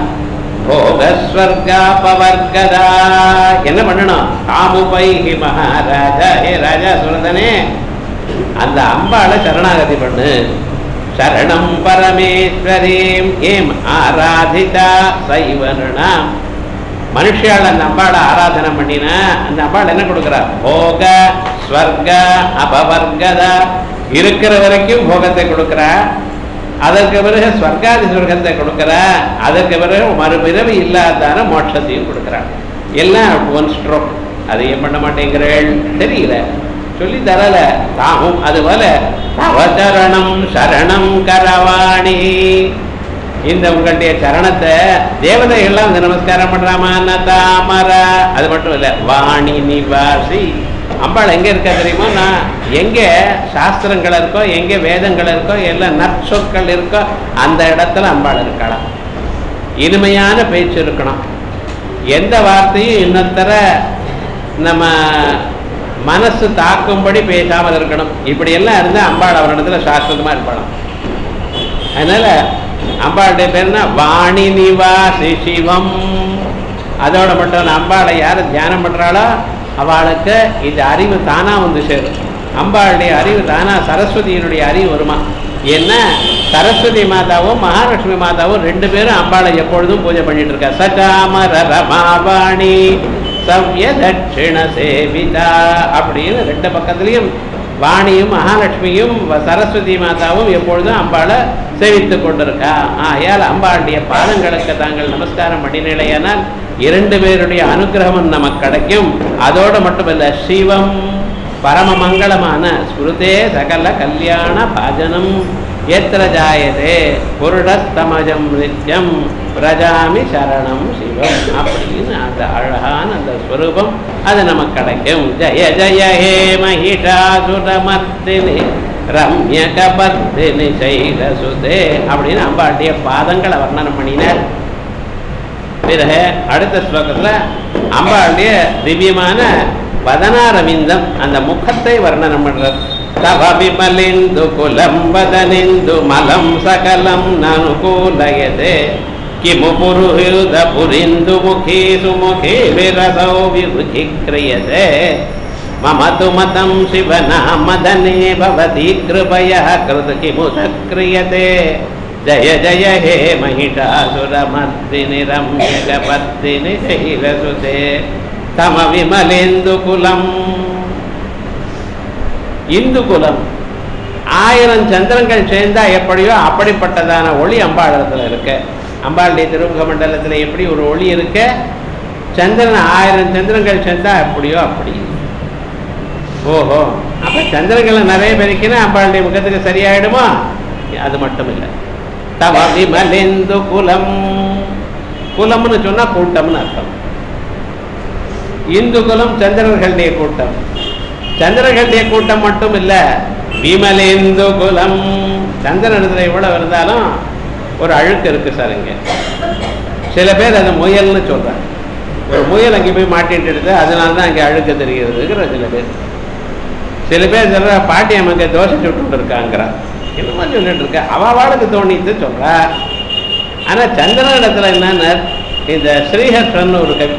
S1: போகஸ்வர்காபவர்கதா என்ன பண்ணணும் தாமுபைஹி மகாராஜா ஏ ராஜா சொல்றதானே அந்த அம்பாளை சரணாகதி பண்ணு சரணம் பரமேஸ்வரீம் ஏம் ஆராதிதா சைவரிடம் மனுஷியால் அந்த அம்பாளை ஆராதனை பண்ணினா அந்த அம்பாள் என்ன கொடுக்குறா போக ஸ்வர்க அபவர்கதா இருக்கிற வரைக்கும் போகத்தை கொடுக்குறா அதற்கு பிறகு ஸ்வர்காதி சொர்க்கத்தை கொடுக்குறா அதற்கு பிறகு மறுபிறவி இல்லாதான மோட்சத்தையும் கொடுக்குறா எல்லாம் ஒன் ஸ்ட்ரோக் அதையும் பண்ண மாட்டேங்கிறேள் தெரியல சொல்லி தரல தாமும் அதுபோல தவச்சரணம் சரணம் கரவாணி இந்த உங்களுடைய சரணத்தை தேவதைகள்லாம் வந்து நமஸ்காரம் பண்றாமா தாமர அது மட்டும் இல்ல வாணி நிவாசி அம்பாள் எங்க இருக்கா தெரியுமா நான் எங்க சாஸ்திரங்கள் இருக்கோ எங்க வேதங்கள் இருக்கோ எல்லாம் நற்சொற்கள் இருக்கோ அந்த இடத்துல அம்பாள் இருக்கலாம் இனிமையான பேச்சு இருக்கணும் எந்த வார்த்தையும் இன்னத்தர நம்ம மனசு தாக்கும்படி பேசாமல் இருக்கணும் இப்படி எல்லாம் இருந்தால் அம்பாள் அவரிடத்துல சாஸ்வதமா இருப்பாளாம் அதனால அம்பாளுடைய பேர்னா வாணி நிவாசி சிவம் அதோட மட்டும் இல்ல, அம்பாளை யார் தியானம் பண்றாளோ அவளுக்கு இந்த அறிவு தானா வந்து சேரும் அம்பாளுடைய அறிவு தானா சரஸ்வதியினுடைய அறிவு வருமா ஏன்னா சரஸ்வதி மாதாவும் மகாலட்சுமி மாதாவும் ரெண்டு பேரும் அம்பாளை எப்பொழுதும் பூஜை பண்ணிட்டு இருக்கா சகாமர ரமாவாணி சவ்ய தட்சிண சேவிதா அப்படின்னு ரெண்டு பக்கத்துலயும் வாணியும் மகாலட்சுமியும் வ- சரஸ்வதி மாதாவும் எப்பொழுதும் அம்பாளை சேவித்துக் கொண்டிருக்கா ஆகையால் அம்பாளுடைய பாதங்களுக்கு தாங்கள் நமஸ்காரம் பண்ணினேனால் இரண்டு பேருடைய அனுகிரகம் நமக்கு கிடைக்கும் அதோடு மட்டுமல்ல சிவம் பரம மங்களமான ஸ்மிருதே சகல கல்யாண பாஜனம் எத்திர ஜாயதே புருடஸ்தமஜம் நித்யம் பிரஜாமி சரணம் சிவம் அப்படின்னு அந்த அழகான அந்த ஸ்வரூபம் அது நமக்கு கிடைக்கும் ஜய ஜய ஹே மகிஷாசுரமர்த்தினி ரம்ய கபர்த்தினி சைலசுதே அப்படின்னு அம்பாட்டிய பாதங்களை வர்ணனம் பண்ணினார் பிறகு அடுத்த ஸ்லோகத்துல அம்பாளுடைய திவ்யமான வதனாரவிந்தம் அந்த முகத்தை வர்ணனம் பண்றது தவ விமலிந்து குலம் வதனிந்து மலம் சகலம் நனுகூலயதே கிமு புருஹிருத புரிந்து முகி சுமுகி விரசௌ விருதி கிரியதே மம து மதம் சிவநாமதனே பவதி கிருபய கிருத கிமு சக்ரியதே ஜய ஜய ஹே மகிஷாசுரமர்த்தினி ரம்யகபர்த்தினி சைலசுதே தம விமலேந்து குலம் இந்து குலம் ஆயிரம் சந்திரங்கள் சேர்ந்தா எப்படியோ அப்படிப்பட்டதான ஒளி அம்பாளத்தில் இருக்கு அம்பாளுடைய திருமுக மண்டலத்தில் எப்படி ஒரு ஒளி இருக்கு சந்திரன் ஆயிரம் சந்திரங்கள் சேர்ந்தா எப்படியோ அப்படி ஓஹோ அப்ப சந்திரங்களை நிறைய பெருக்கினா அம்பாளுடைய முகத்துக்கு சரியாயிடுமா அது மட்டும் இல்லை தவ விமலேந்து குலம் குலம்னு சொன்னா கூட்டம்னு அர்த்தம் இந்து குலம் சந்திரர்களுடைய கூட்டம் சந்திரர்களுடைய கூட்டம் மட்டும் இல்ல விமலேந்து குலம் சந்திரனத்துல எவ்வளவு இருந்தாலும் ஒரு அழுக்கு இருக்கு சார் இங்க சில பேர் அதை முயல்னு சொல்றாங்க ஒரு முயல் அங்கே போய் மாட்டிட்டு எடுத்து அதனால தான் அங்கே அழுக்க தெரிகிறதுங்கிற சில பேர் சில பேர் சொல்ற பாட்டி அம்மாங்க தோசை சுட்டு இருக்காங்கிறா என்னமா சொல்லிட்டு இருக்க அவளுக்கு தோணிட்டு சொல்றா ஆனா சந்திரன் இடத்துல என்னன்னா இந்த ஸ்ரீஹர்ஷன் ஒரு கவி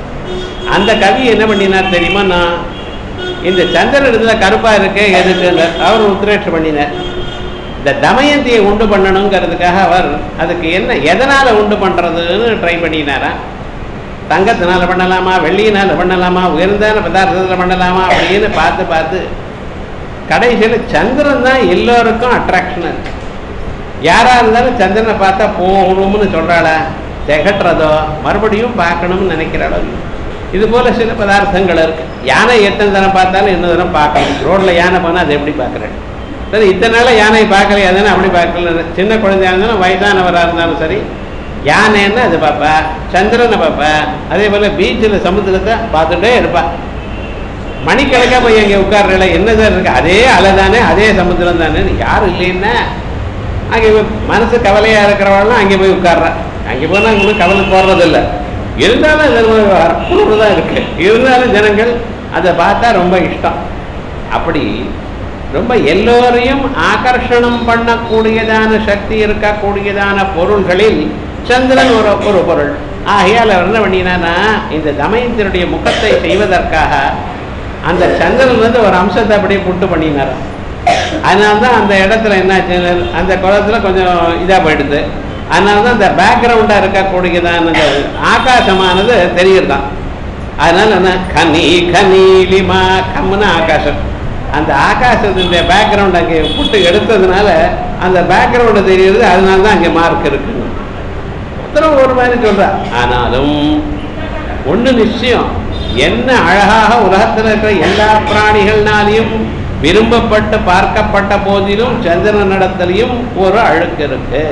S1: அந்த கவி என்ன பண்ணினார் தெரியுமா நான் இந்த சந்திரன் இடத்துல கருப்பா இருக்கு எதுக்கு அவர் உத்ரேட்சம் பண்ணினார் இந்த தமயந்தியை உண்டு பண்ணணுங்கிறதுக்காக அவர் அதுக்கு என்ன எதனால உண்டு பண்றதுன்னு ட்ரை பண்ணினாரா தங்கத்தினால பண்ணலாமா வெள்ளியினால பண்ணலாமா உயர்ந்தான பதார்த்தத்தில் பண்ணலாமா அப்படின்னு பார்த்து பார்த்து கடைசியில் சந்திரன் தான் எல்லோருக்கும் அட்ராக்ஷன் இருக்கு யாரா இருந்தாலும் சந்திரனை பார்த்தா போகணும்னு சொல்றாளா திகட்டுறதோ மறுபடியும் பார்க்கணும்னு நினைக்கிறாளோ இது போல சில பதார்த்தங்கள் இருக்கு யானை எத்தனை தினம் பார்த்தாலும் இன்னும் தினம் பார்க்கணும் ரோட்ல யானை போனால் அதை எப்படி பார்க்குறேன் சரி இத்தனை நாள யானை பார்க்கலையா தானே அப்படி பார்க்கல சின்ன குழந்தையா இருந்தாலும் வயதானவராக இருந்தாலும் சரி யானைன்னா அது பார்ப்பா சந்திரனை பார்ப்பா அதே போல பீச்சில் சமுத்திரத்தை பார்த்துட்டே இருப்பா மணிக்கணக்கா போய் அங்கே உட்கார்றல என்ன சார் இருக்கு அதே அலை தானே அதே சமுத்திரம் தானே யாரும் இல்லைன்னா அங்கே போய் மனசு கவலையா இருக்கிறவங்களாம் அங்கே போய் உட்கார்றா அங்கே போனால் அங்கே போய் கவலை போடுறதில்ல இருந்தாலும் அது அற்புதம் தான் இருக்கு இருந்தாலும் ஜனங்கள் அதை பார்த்தா ரொம்ப இஷ்டம் அப்படி ரொம்ப எல்லோரையும் ஆகர்ஷணம் பண்ணக்கூடியதான சக்தி இருக்கக்கூடியதான பொருள்களில் சந்திரன் ஒரு ஒரு பொருள் ஆகையால் அவர் என்ன பண்ணினானா இந்த தமயத்தினுடைய முகத்தை செய்வதற்காக அந்த சந்திரன் வந்து ஒரு அம்சத்தை அப்படியே புட்டு பண்ணினார் அதனால தான் அந்த இடத்துல என்னாச்சு அந்த குளத்துல கொஞ்சம் இதாக போயிடுது அதனால தான் இந்த பேக்ரவுண்டாக இருக்கக்கூடியதான அந்த ஆகாசமானது தெரியுதுதான் அதனால என்ன கனி கனீலிமா கம்முன்னு ஆகாசம் அந்த ஆகாசத்தினுடைய பேக்ரவுண்ட் அங்கே புட்டு எடுத்ததுனால அந்த பேக்ரவுண்டு தெரியுது அதனால தான் அங்கே மார்க் இருக்குன்னு ஒருத்தரும் ஒரு மாதிரி சொல்றா ஆனாலும் ஒண்ணு நிச்சயம் என்ன அழகாக உலகத்தில் இருக்கிற எல்லா பிராணிகள்னாலையும் விரும்பப்பட்டு பார்க்கப்பட்ட போதிலும் சந்திரன் நடத்தலையும் ஒரு அழுக்கு இருக்கு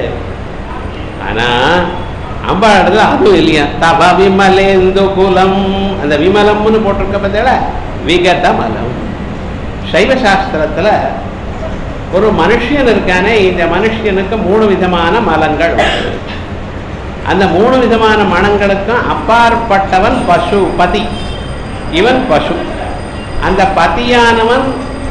S1: ஆனா அம்பா இடத்துல அதுவும் இல்லையா தப விமலேந்து குலம் அந்த விமலம்னு போட்டிருக்க பார்த்தீங்களா விகத மலம் சைவ சாஸ்திரத்துல ஒரு மனுஷன் இருக்கானே இந்த மனுஷனுக்கு மூணு விதமான மலங்கள் உண்டு அந்த மூணு விதமான மனங்களுக்கும் அப்பாற்பட்டவன் பசு பதி இவன் பசு அந்த பதியானவன்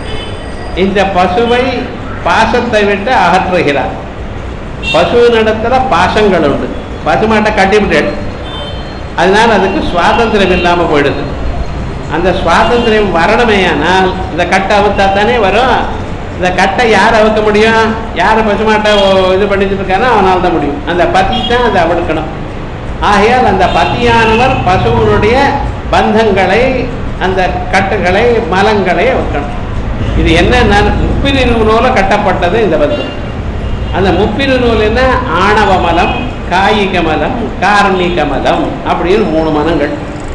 S1: இந்த பசுவை பாசத்தை விட்டு அகற்றுகிறான் பசுவினிடத்துல பாசங்கள் உண்டு பசுமாட்டை கட்டிவிட்டு அதனால அதுக்கு சுவாதந்திரம் இல்லாமல் போயிடுது அந்த சுவாதந்திரம் வரணுமேயானால் இந்த கட்டை அவுத்தா தானே வரும் இந்த கட்டை யார் அவுக்க முடியும் யார் பசுமாட்டை ஓ- இது பண்ணிட்டு இருக்கானோ அவனால் தான் முடியும் அந்த பதி தான் அதை அவிழ்க்கணும் ஆகையால் அந்த பத்தியானவர் பசுவனுடைய பந்தங்களை அந்த கட்டுகளை மலங்களை வைக்கணும் இது என்ன முப்பிரி நூலோல கட்டப்பட்டது இந்த பந்தம் அந்த முப்பிரி நூல் என்ன ஆணவ மலம் காயிக மலம் கார்மிக மலம் அப்படின்னு மூணு மனங்கள்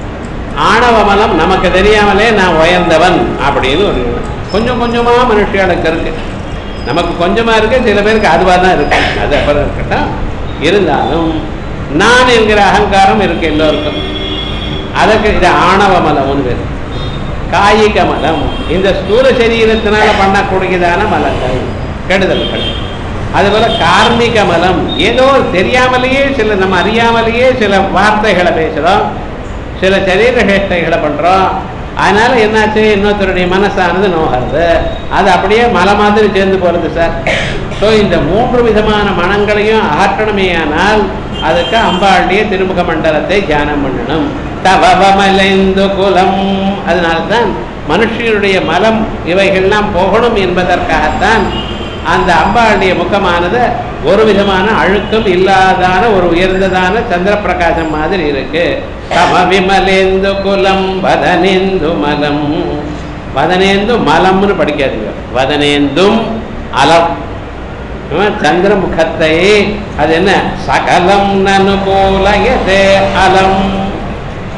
S1: ஆணவ மலம் நமக்கு தெரியாமலே நான் உயர்ந்தவன் அப்படின்னு ஒரு எண்ணம். கொஞ்சம் கொஞ்சமா மனுஷர்களுக்கு இருக்கு நமக்கு கொஞ்சமா இருக்கு சில பேருக்கு அதுவாக தான் இருக்கு அது அப்புறம் இருக்கட்டும் இருந்தாலும் நான் என்கிற அகங்காரம் இருக்கு எல்லோருக்கும் அதற்கு இது ஆணவ மலம்னு பேர் காயிக மலம் இந்த ஸ்தூல சரீரத்தினால பண்ணக்கூடியதான மலங்கள் கெடுதல்கள் அதுபோல கார்மிக மலம் ஏதோ தெரியாமலேயே சில நம்ம அறியாமலேயே சில வார்த்தைகளை பேசுறோம் சில சரீர சேஷ்டைகளை பண்றோம் அதனால என்னாச்சு இன்னொருத்தருடைய மனசானது நோகிறது அது அப்படியே மலை மாதிரி சேர்ந்து போறது சார் ஸோ இந்த மூன்று விதமான மனங்களையும் அகற்றணுமேயானால் அதுக்கு அம்பாளுடைய திருமுக மண்டலத்தை தியானம் பண்ணணும் தவவமலைந்து குலம் அதனால்தான் மனுஷனுடைய மலம் இவைகள்லாம் போகணும் என்பதற்காகத்தான் அந்த அம்பாளுடைய முகமானது ஒரு விதமான அழுத்தம் இல்லாதான ஒரு உயர்ந்ததான சந்திர பிரகாசம் மாதிரி இருக்கு தம விமலேந்து குலம் வதனேந்து மலம் வதனேந்து மலம்னு படிக்காதீங்க வதனேந்தும் அலம் இவன் சந்திர முகத்தை அது என்ன சகலம் நனு போலயதே அலம்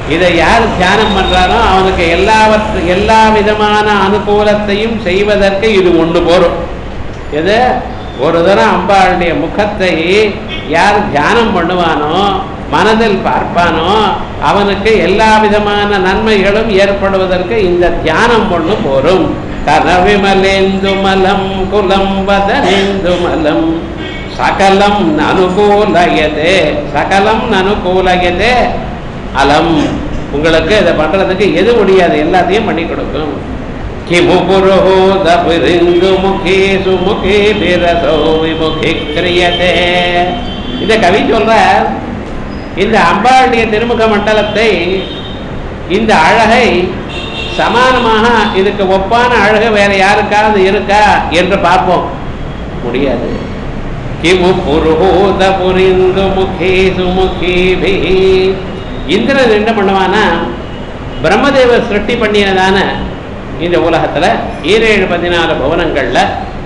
S1: இதை யார் தியானம் பண்றானோ அவனுக்கு எல்லாவற்று எல்லா விதமான அனுகூலத்தையும் செய்வதற்கு இது ஒன்று போரும் எது ஒரு தரம் அம்பாளுடைய முகத்தை யார் தியானம் பண்ணுவானோ மனதில் பார்ப்பானோ அவனுக்கு எல்லா விதமான நன்மைகளும் ஏற்படுவதற்கு இந்த தியானம் ஒன்று போரும் கனவிமலேந்து மலம் குலம் வதனேந்து மலம் சகலம் அனுகூலயதே சகலம் அனுகூலயதே அலம் உங்களுக்கு இதை பண்றதுக்கு எது முடியாது எல்லாத்தையும் பண்ணி கொடுக்கும் கிமு புரோத பிரிந்து முகி சுமுகி பிரசோ விமுகி கிரியதே இந்த கவி சொல்ற இந்த அம்பாளுடைய திருமுக மண்டலத்தை இந்த அழகை சமானமாக இதுக்கு ஒப்பான அழகு வேற யாருக்காவது இருக்கா என்று பார்ப்போம் முடியாது கிமு புருஹூத புரிந்து முகி சுமுகி இந்திரன் என்ன பண்ணுவானா பிரம்மதேவர் சிருஷ்டி பண்ணினதான இந்த உலகத்துல ஈரேழு பதினாலு புவனங்கள்ல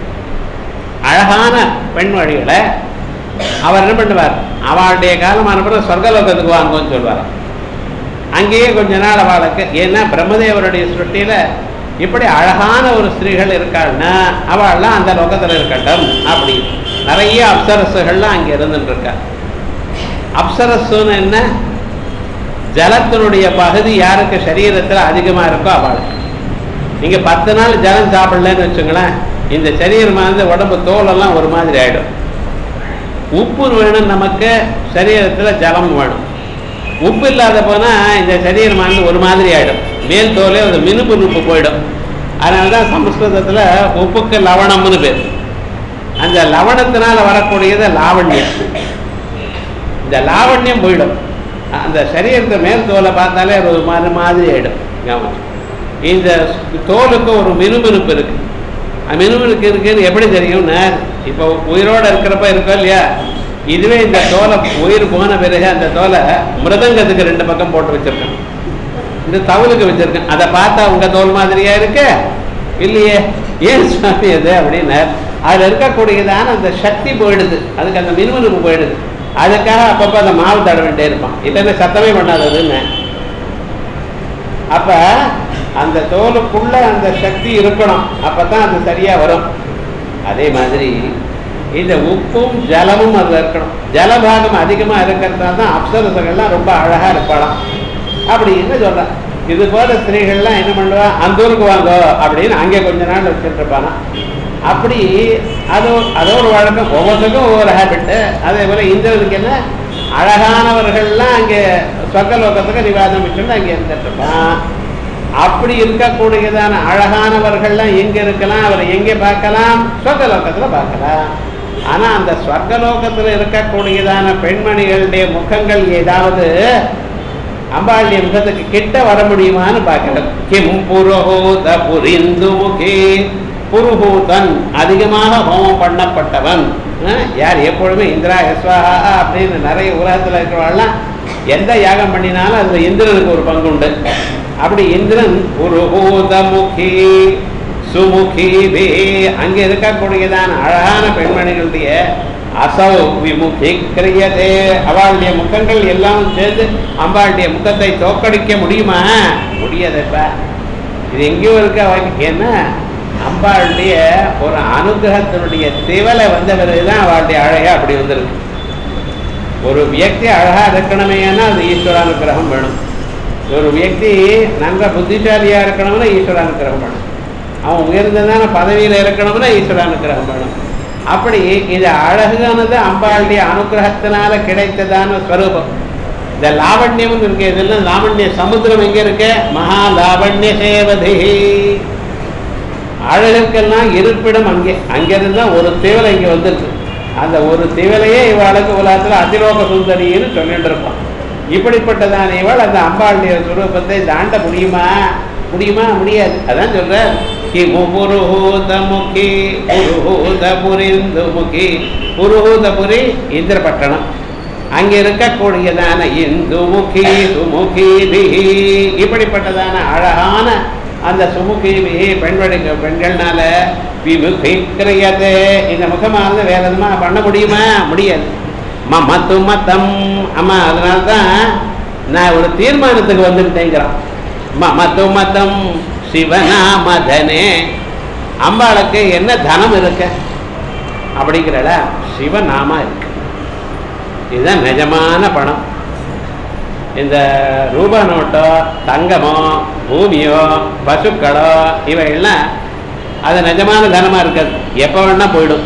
S1: அழகான பெண் வழிகளை அவர் என்ன பண்ணுவார் அவளுடைய காலமான பிறகு சொர்க்கலோகத்துக்கு வாங்கும்னு சொல்வார் அங்கேயே கொஞ்ச நாள் அவளுக்கு ஏன்னா பிரம்மதேவருடைய சிருஷ்டியில இப்படி அழகான ஒரு ஸ்திரீகள் இருக்காள்னா அவள்லாம் அந்த லோகத்துல இருக்கட்டும் அப்படி நிறைய அப்சரசுகள்லாம் அங்கே இருந்துட்டு இருக்கா அப்சரஸ்ன்னு என்ன ஜலத்தினுடைய பகுதி யாருக்கு சரீரத்துல அதிகமா இருக்கோ அவளுக்கு நீங்க பத்து நாள் ஜலம் சாப்பிடலன்னு வச்சுங்களேன் இந்த சரீரம் வந்து உடம்பு தோலெல்லாம் ஒரு மாதிரி ஆயிடும் உப்பு வேணும் நமக்கு சரீரத்துல ஜலம் வேணும் உப்பு இல்லாத போனா இந்த சரீரம் வந்து ஒரு மாதிரி ஆயிடும் மேல் தோலே ஒரு மினுப்பு நுப்பு போயிடும் அதனால தான் சமஸ்கிருதத்துல உப்புக்கு லவணம்னு பேர் அந்த லவணத்தினால வரக்கூடியது லாவண்யம் இந்த லாவண்யம் போயிடும் அந்த சரீரத்தை மேல் தோலை பார்த்தாலே அது ஒரு மாதிரி மாதிரி ஆயிடும் கவனிச்சு இந்த தோலுக்கு ஒரு மினுமினுப்பு இருக்கு அந்த மினுமினுக்கு இருக்குன்னு எப்படி தெரியும்னா இப்போ உயிரோட இருக்கிறப்ப இருக்கோ இல்லையா இதுவே இந்த தோலை உயிர் போன பிறகு அந்த தோலை மிருதங்கத்துக்கு ரெண்டு பக்கம் போட்டு வச்சிருக்கேன் இந்த தவுலுக்கு வச்சிருக்கேன் அதை பார்த்தா உங்க தோல் மாதிரியா இருக்கு இல்லையே ஏன் சுவாமி அது அப்படின்னா அதுல இருக்கக்கூடியதான அந்த சக்தி போயிடுது அதுக்கு அந்த மினுமினுப்பு போயிடுது அதுக்காக அப்பப்போ அந்த மாவு தட வேண்டியே இருப்பான் இல்லைன்னா சத்தமே பண்ணாததுன்னு அப்ப அந்த தோலுக்குள்ள அந்த சக்தி இருக்கணும் அப்பதான் அது சரியா வரும் அதே மாதிரி இந்த உப்பும் ஜலமும் அதுல இருக்கணும் ஜலபாகம் அதிகமா இருக்கிறதுனால தான் அப்சரசங்கள்லாம் ரொம்ப அழகா இருப்பாளாம் அப்படின்னு சொல்றேன் இது போல ஸ்திரீகள்லாம் என்ன பண்ணுவா அந்த ஊருக்கு வாங்க அப்படின்னு அங்கே கொஞ்ச நாள் வச்சுட்டு இருப்பானா அப்படி அது அது ஒரு வழக்கம் ஒவ்வொருத்தருக்கும் ஒவ்வொரு ஹேபிட்டு அதே போல இந்திரனுக்கு என்ன அழகானவர்கள்லாம் அங்கே சொர்க்கலோகத்துக்கு நிவாதம் வச்சுட்டு அங்கே இருந்துட்டு இருப்பான் அப்படி இருக்கக்கூடியதான அழகானவர்கள்லாம் எங்க இருக்கலாம் அவரை எங்கே பார்க்கலாம் சொர்க்கலோகத்துல பார்க்கலாம் ஆனா அந்த சொர்க்கலோகத்துல இருக்கக்கூடியதான பெண்மணிகளுடைய முகங்கள் ஏதாவது அம்பாளுடைய முகத்துக்கு கிட்ட வர முடியுமான்னு பார்க்கறது கிம் புரோஹூத புரிந்து முகி புருஹூதன் அதிகமாக ஹோமம் பண்ணப்பட்டவன் அஹ், யார் எப்பொழுதுமே இந்திரா யஸ்வாஹா அப்படின்னு நிறைய உலகத்துல இருக்கிறவாள்லாம் எந்த யாகம் பண்ணினாலும் அதுல இந்திரனுக்கு ஒரு பங்கு உண்டு அப்படி இந்திரன் புருஹூத முகி சுமுகி பே அங்கே இருக்கக்கூடியதான அழகான பெண்மணிகளுடைய அசௌ விமுகி கிரியதே அவளுடைய முகங்கள் எல்லாம் சேர்ந்து அம்பாளுடைய முகத்தை தோக்கடிக்க முடியுமா முடியாதப்பா இது எங்கேயோ இருக்க அவளுக்கு ஏன்னா அம்பாளுடைய ஒரு அனுகிரகத்தினுடைய திவலை வந்த பிறகுதான் அவளுடைய அழகா அப்படி வந்திருக்கு ஒரு வியக்தி அழகா இருக்கணுமேனா அது ஈஸ்வரானுகிரகம் வேணும் ஒரு வியக்தி நன்ற புத்திசாலியா இருக்கணும்னா ஈஸ்வரானுகிரகம் வேணும் அவன் உயர்ந்ததான பதவியில இருக்கணும்னா ஈஸ்வரானுகிரகம் வேணும் அப்படி இது அழகானது அம்பாளுடைய அனுகிரகத்தினால கிடைத்ததான ஸ்வரூபம் இந்த லாவண்யம் இருக்கு இதெல்லாம் லாவண்ய சமுத்திரம் எங்க இருக்கு மகா லாவண்ய சேவதி அழகுக்கெல்லாம் இருப்பிடம் அங்கே அங்கிருந்து தான் ஒரு தேவலை இங்க வந்திருக்கு அந்த ஒரு திவலையே இவாளுக்கு உலகத்துல அதிலோக சுந்தரின்னு சொல்லிட்டு இருப்பான் இப்படிப்பட்டதான இவள் அந்த அம்பாளுடைய சுரூபத்தை தாண்ட முடியுமா முடியுமா முடியாது அதான் சொல்ற கிமு புருஹூத முகி புருஹூத புரிந்து முகி புருஹூதபுரி இந்திரபட்டணம் அங்க இருக்கக்கூடியதான இந்து முகி சுமுகி பிஹி இப்படிப்பட்டதான அழகான அந்த சுமுகி பிஹி பெண்வழி பெண்கள்னால விமுகிக்கிரியதே இந்த முகமானது வேற எதுமா பண்ண முடியுமா முடியாது மமத்து மத்தம் அம்மா அதனால்தான் நான் ஒரு தீர்மானத்துக்கு வந்துட்டேங்கிறான் மமத்து மதம் சிவநாமதனே அம்பாளுக்கு என்ன தனம் இருக்கு அப்படிங்கிறல சிவநாமா இருக்கு இதுதான் நிஜமான பணம் இந்த ரூபா நோட்டோ தங்கமோ பூமியோ பசுக்களோ இவையெல்லாம் அது நிஜமான தனமா இருக்காது எப்போ வேணா போயிடும்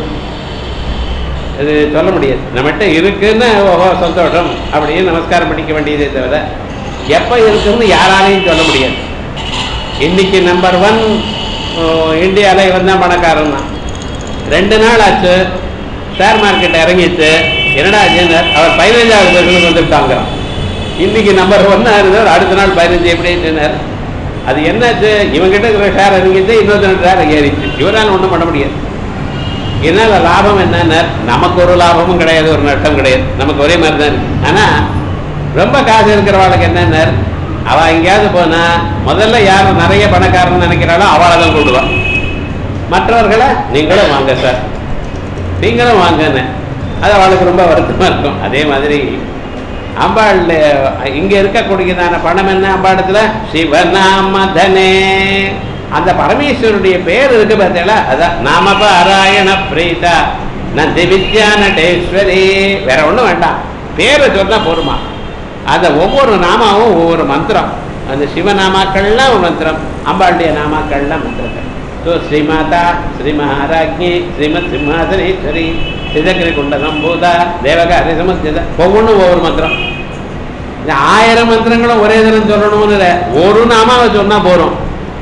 S1: இது சொல்ல முடியாது நம்மகிட்ட இருக்குன்னு ஓஹோ சந்தோஷம் அப்படின்னு நமஸ்காரம் பண்ணிக்க வேண்டியதே தவிர எப்போ இருக்குன்னு யாராலையும் சொல்ல முடியாது இன்னைக்கு நம்பர் ஒன் இந்தியாவில் இவன் தான் பணக்காரன் தான் ரெண்டு நாள் ஆச்சு ஷேர் மார்க்கெட் இறங்கிச்சு என்னடா ஆச்சுன்னு அவர் பதினஞ்சாவது பேருக்கு வந்துட்டாங்கிறான் இன்னைக்கு நம்பர் ஒன்னா இருந்தார் அடுத்த நாள் பதினஞ்சு எப்படின்னார் அது என்னாச்சு இவங்கிட்ட இருக்கிற ஷேர் இறங்கிச்சு இன்னொருத்தர் ஷேர் ஏறிச்சு இவரால் ஒன்றும் பண்ண முடியாது இதனால லாபம் என்னன்னா நமக்கு ஒரு லாபமும் கிடையாது ஒரு நஷ்டம் கிடையாது நமக்கு ஒரே மாதிரி தான் இருக்கு ஆனா ரொம்ப காசு இருக்கிறவாளுக்கு என்னன்னா அவ எங்கேயாவது போனா முதல்ல யார் நிறைய பணக்காரன் நினைக்கிறாளோ அவளை தான் கூடுவான் மற்றவர்களை நீங்களும் வாங்க சார் நீங்களும் வாங்கன்னு அது அவளுக்கு ரொம்ப வருத்தமா இருக்கும் அதே மாதிரி அம்பாள் இங்க இருக்கக்கூடியதான பணம் என்ன அம்பாடத்துல சிவநாமதனே அந்த பரமேஸ்வருடைய பேர் இருக்கு பார்த்தீங்களா அதான் நாம பாராயண பிரீதா நந்தி வித்யா நடேஸ்வரி வேற ஒண்ணும் வேண்டாம் பேரை சொன்னா போருமா அந்த ஒவ்வொரு நாமாவும் ஒவ்வொரு மந்திரம் அந்த சிவநாமாக்கள்லாம் ஒரு மந்திரம் அம்பாளுடைய நாமாக்கள்லாம் மந்திரங்கள் ஸோ ஸ்ரீமாதா ஸ்ரீ மகாராஜ்ஞி ஸ்ரீமத் சிம்மாசனேஸ்வரி சிதகிரி குண்ட சம்பூதா தேவகாரி சமஸ்தித ஒவ்வொன்றும் ஒவ்வொரு மந்திரம் இந்த ஆயிரம் மந்திரங்களும் ஒரே தினம் சொல்லணும்னு இல்லை ஒரு நாமாவை சொன்னா போறோம்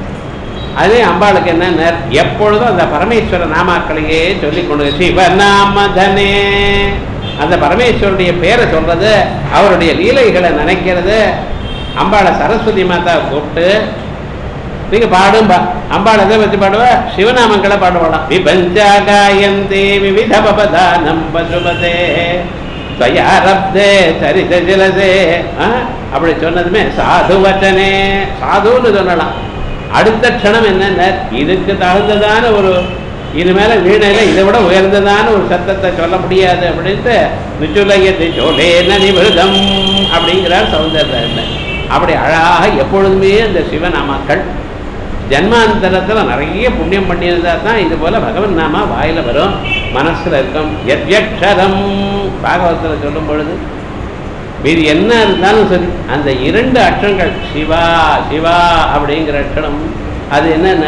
S1: அதே அம்பாளுக்கு என்ன எப்பொழுதும் அந்த பரமேஸ்வர நாமாக்களையே சொல்லி கொண்டு சிவநாமதனே அந்த பரமேஸ்வருடைய பேரை சொல்றது அவருடைய லீலைகளை நினைக்கிறது அம்பாளை சரஸ்வதி மாதா கூப்பிட்டு நீங்க பாடும் அம்பாள் எதை வச்சு பாடுவா சிவநாமங்களை பாடுவாளாம் விபஞ்சா காயந்தே விவித பபதானம் பசுபதே தயாரப்தே சரித ஜலதே அப்படி சொன்னதுமே சாது வச்சனே சாதுன்னு சொல்லலாம் அடுத்த க்ஷணம் என்னென்ன இதுக்கு தகுந்ததான ஒரு இது மேல வீணையில இதை விட உயர்ந்ததான ஒரு சத்தத்தை சொல்ல முடியாது அப்படின்ட்டு நிச்சுலயத்தை சோழேன நிமிருதம் அப்படிங்கிறார் சௌந்தர்ய அப்படி அழகாக எப்பொழுதுமே அந்த சிவநாமாக்கள் ஜன்மாந்தரத்தில் நிறைய புண்ணியம் பண்ணியிருந்தா தான் இது போல பகவன் நாமா வாயில வரும் மனசுல இருக்கும் எத்யக்ஷரம் பாகவத்தில் சொல்லும் பொழுது மீது என்ன இருந்தாலும் சரி அந்த இரண்டு அற்றங்கள் சிவா சிவா அப்படிங்கிற அட்சணம் அது என்னென்ன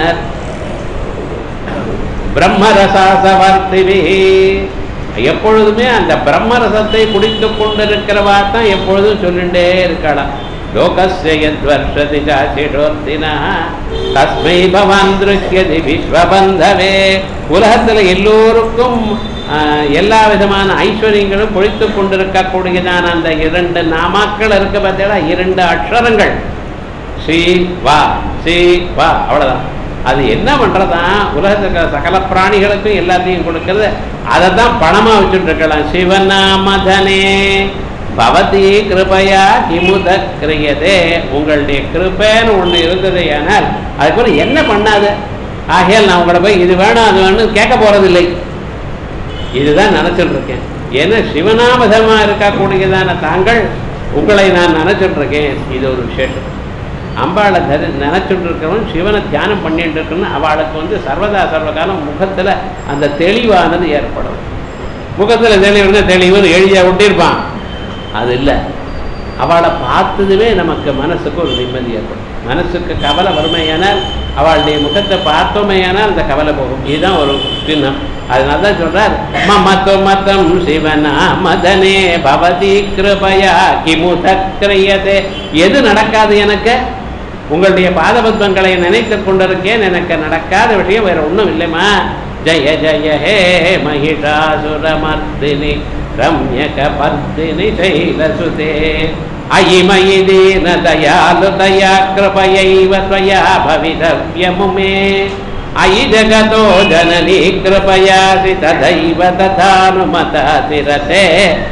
S1: பிரம்மரசாசவர்த்திவி எப்பொழுதுமே அந்த பிரம்மரசத்தை குடித்து கொண்டிருக்கிறவா தான் எப்பொழுதும் சொல்லிண்டே இருக்கலாம் லோகஸ்ய யத்வர்ஷதி சாசிஷோர்த்தினா தஸ்மை பவான் திருஷ்யதி விஸ்வபந்தவே உலகத்தில் எல்லோருக்கும் ஆஹ், எல்லா விதமான ஐஸ்வர்யங்களும் பொழித்து கொண்டிருக்கக்கூடியதான அந்த இரண்டு நாமாக்கள் இருக்கு பார்த்தீங்களா இரண்டு அக்ஷரங்கள் ஸ்ரீ வா ஸ்ரீ வா அவ்வளவுதான் அது என்ன பண்றதா உலகத்துல இருக்கிற சகல பிராணிகளுக்கும் எல்லாத்தையும் கொடுக்கறது அதை தான் பணமா வச்சுட்டு இருக்கலாம் சிவநாமதனே பவதி கிருபையா கிமுத கிரியதே உங்களுடைய கிருபைன்னு ஒண்ணு இருந்தது ஆனால் அதுக்கு என்ன பண்ணாது ஆகையால் நான் உங்களை போய் இது வேணும் அது வேணும் கேட்க போறதில்லை இதுதான் நினைச்சிட்டு இருக்கேன் ஏன்னா சிவநாமதமா இருக்கக்கூடியதான தாங்கள் உங்களை நான் நினைச்சிட்டு இருக்கேன் இது ஒரு விசேஷம் அம்பாளை தரி நினைச்சுட்டு இருக்கிறவன் சிவனை தியானம் பண்ணிட்டு இருக்கணும் அவளுக்கு வந்து சர்வதா சர்வகாலம் முகத்துல அந்த தெளிவானது ஏற்படும் முகத்துல தெளிவுன்னு தெளிவுன்னு எழுதியா ஒட்டியிருப்பான் அது இல்லை அவளை பார்த்ததுமே நமக்கு மனசுக்கு ஒரு நிம்மதி ஏற்படும் மனசுக்கு கவலை வறுமையானால் அவளுடைய முகத்தை பார்த்தோமேயானால் அந்த கவலை போகும் இதுதான் ஒரு சின்னம் அதனால தான் சொல்றார் மமத்து மதம் சிவனா மதனே பவதி கிருபயா கிமுத கிரியதே எது நடக்காது எனக்கு உங்களுடைய பாதபத்மங்களை நினைத்துக் கொண்டிருக்கேன் எனக்கு நடக்காத விஷயம் வேற ஒண்ணும் இல்லைம்மா ஜய ஜய ஹே மகிஷாசுரமர்தினி ரம்யக பர்தினி சைலசுதே அயி மயி தீன தயாலு தயா கிருபயைவ त्वया भवितव्यमुमे अयि जगतो जननी कृपयासि तथैव तथानुमतासि रते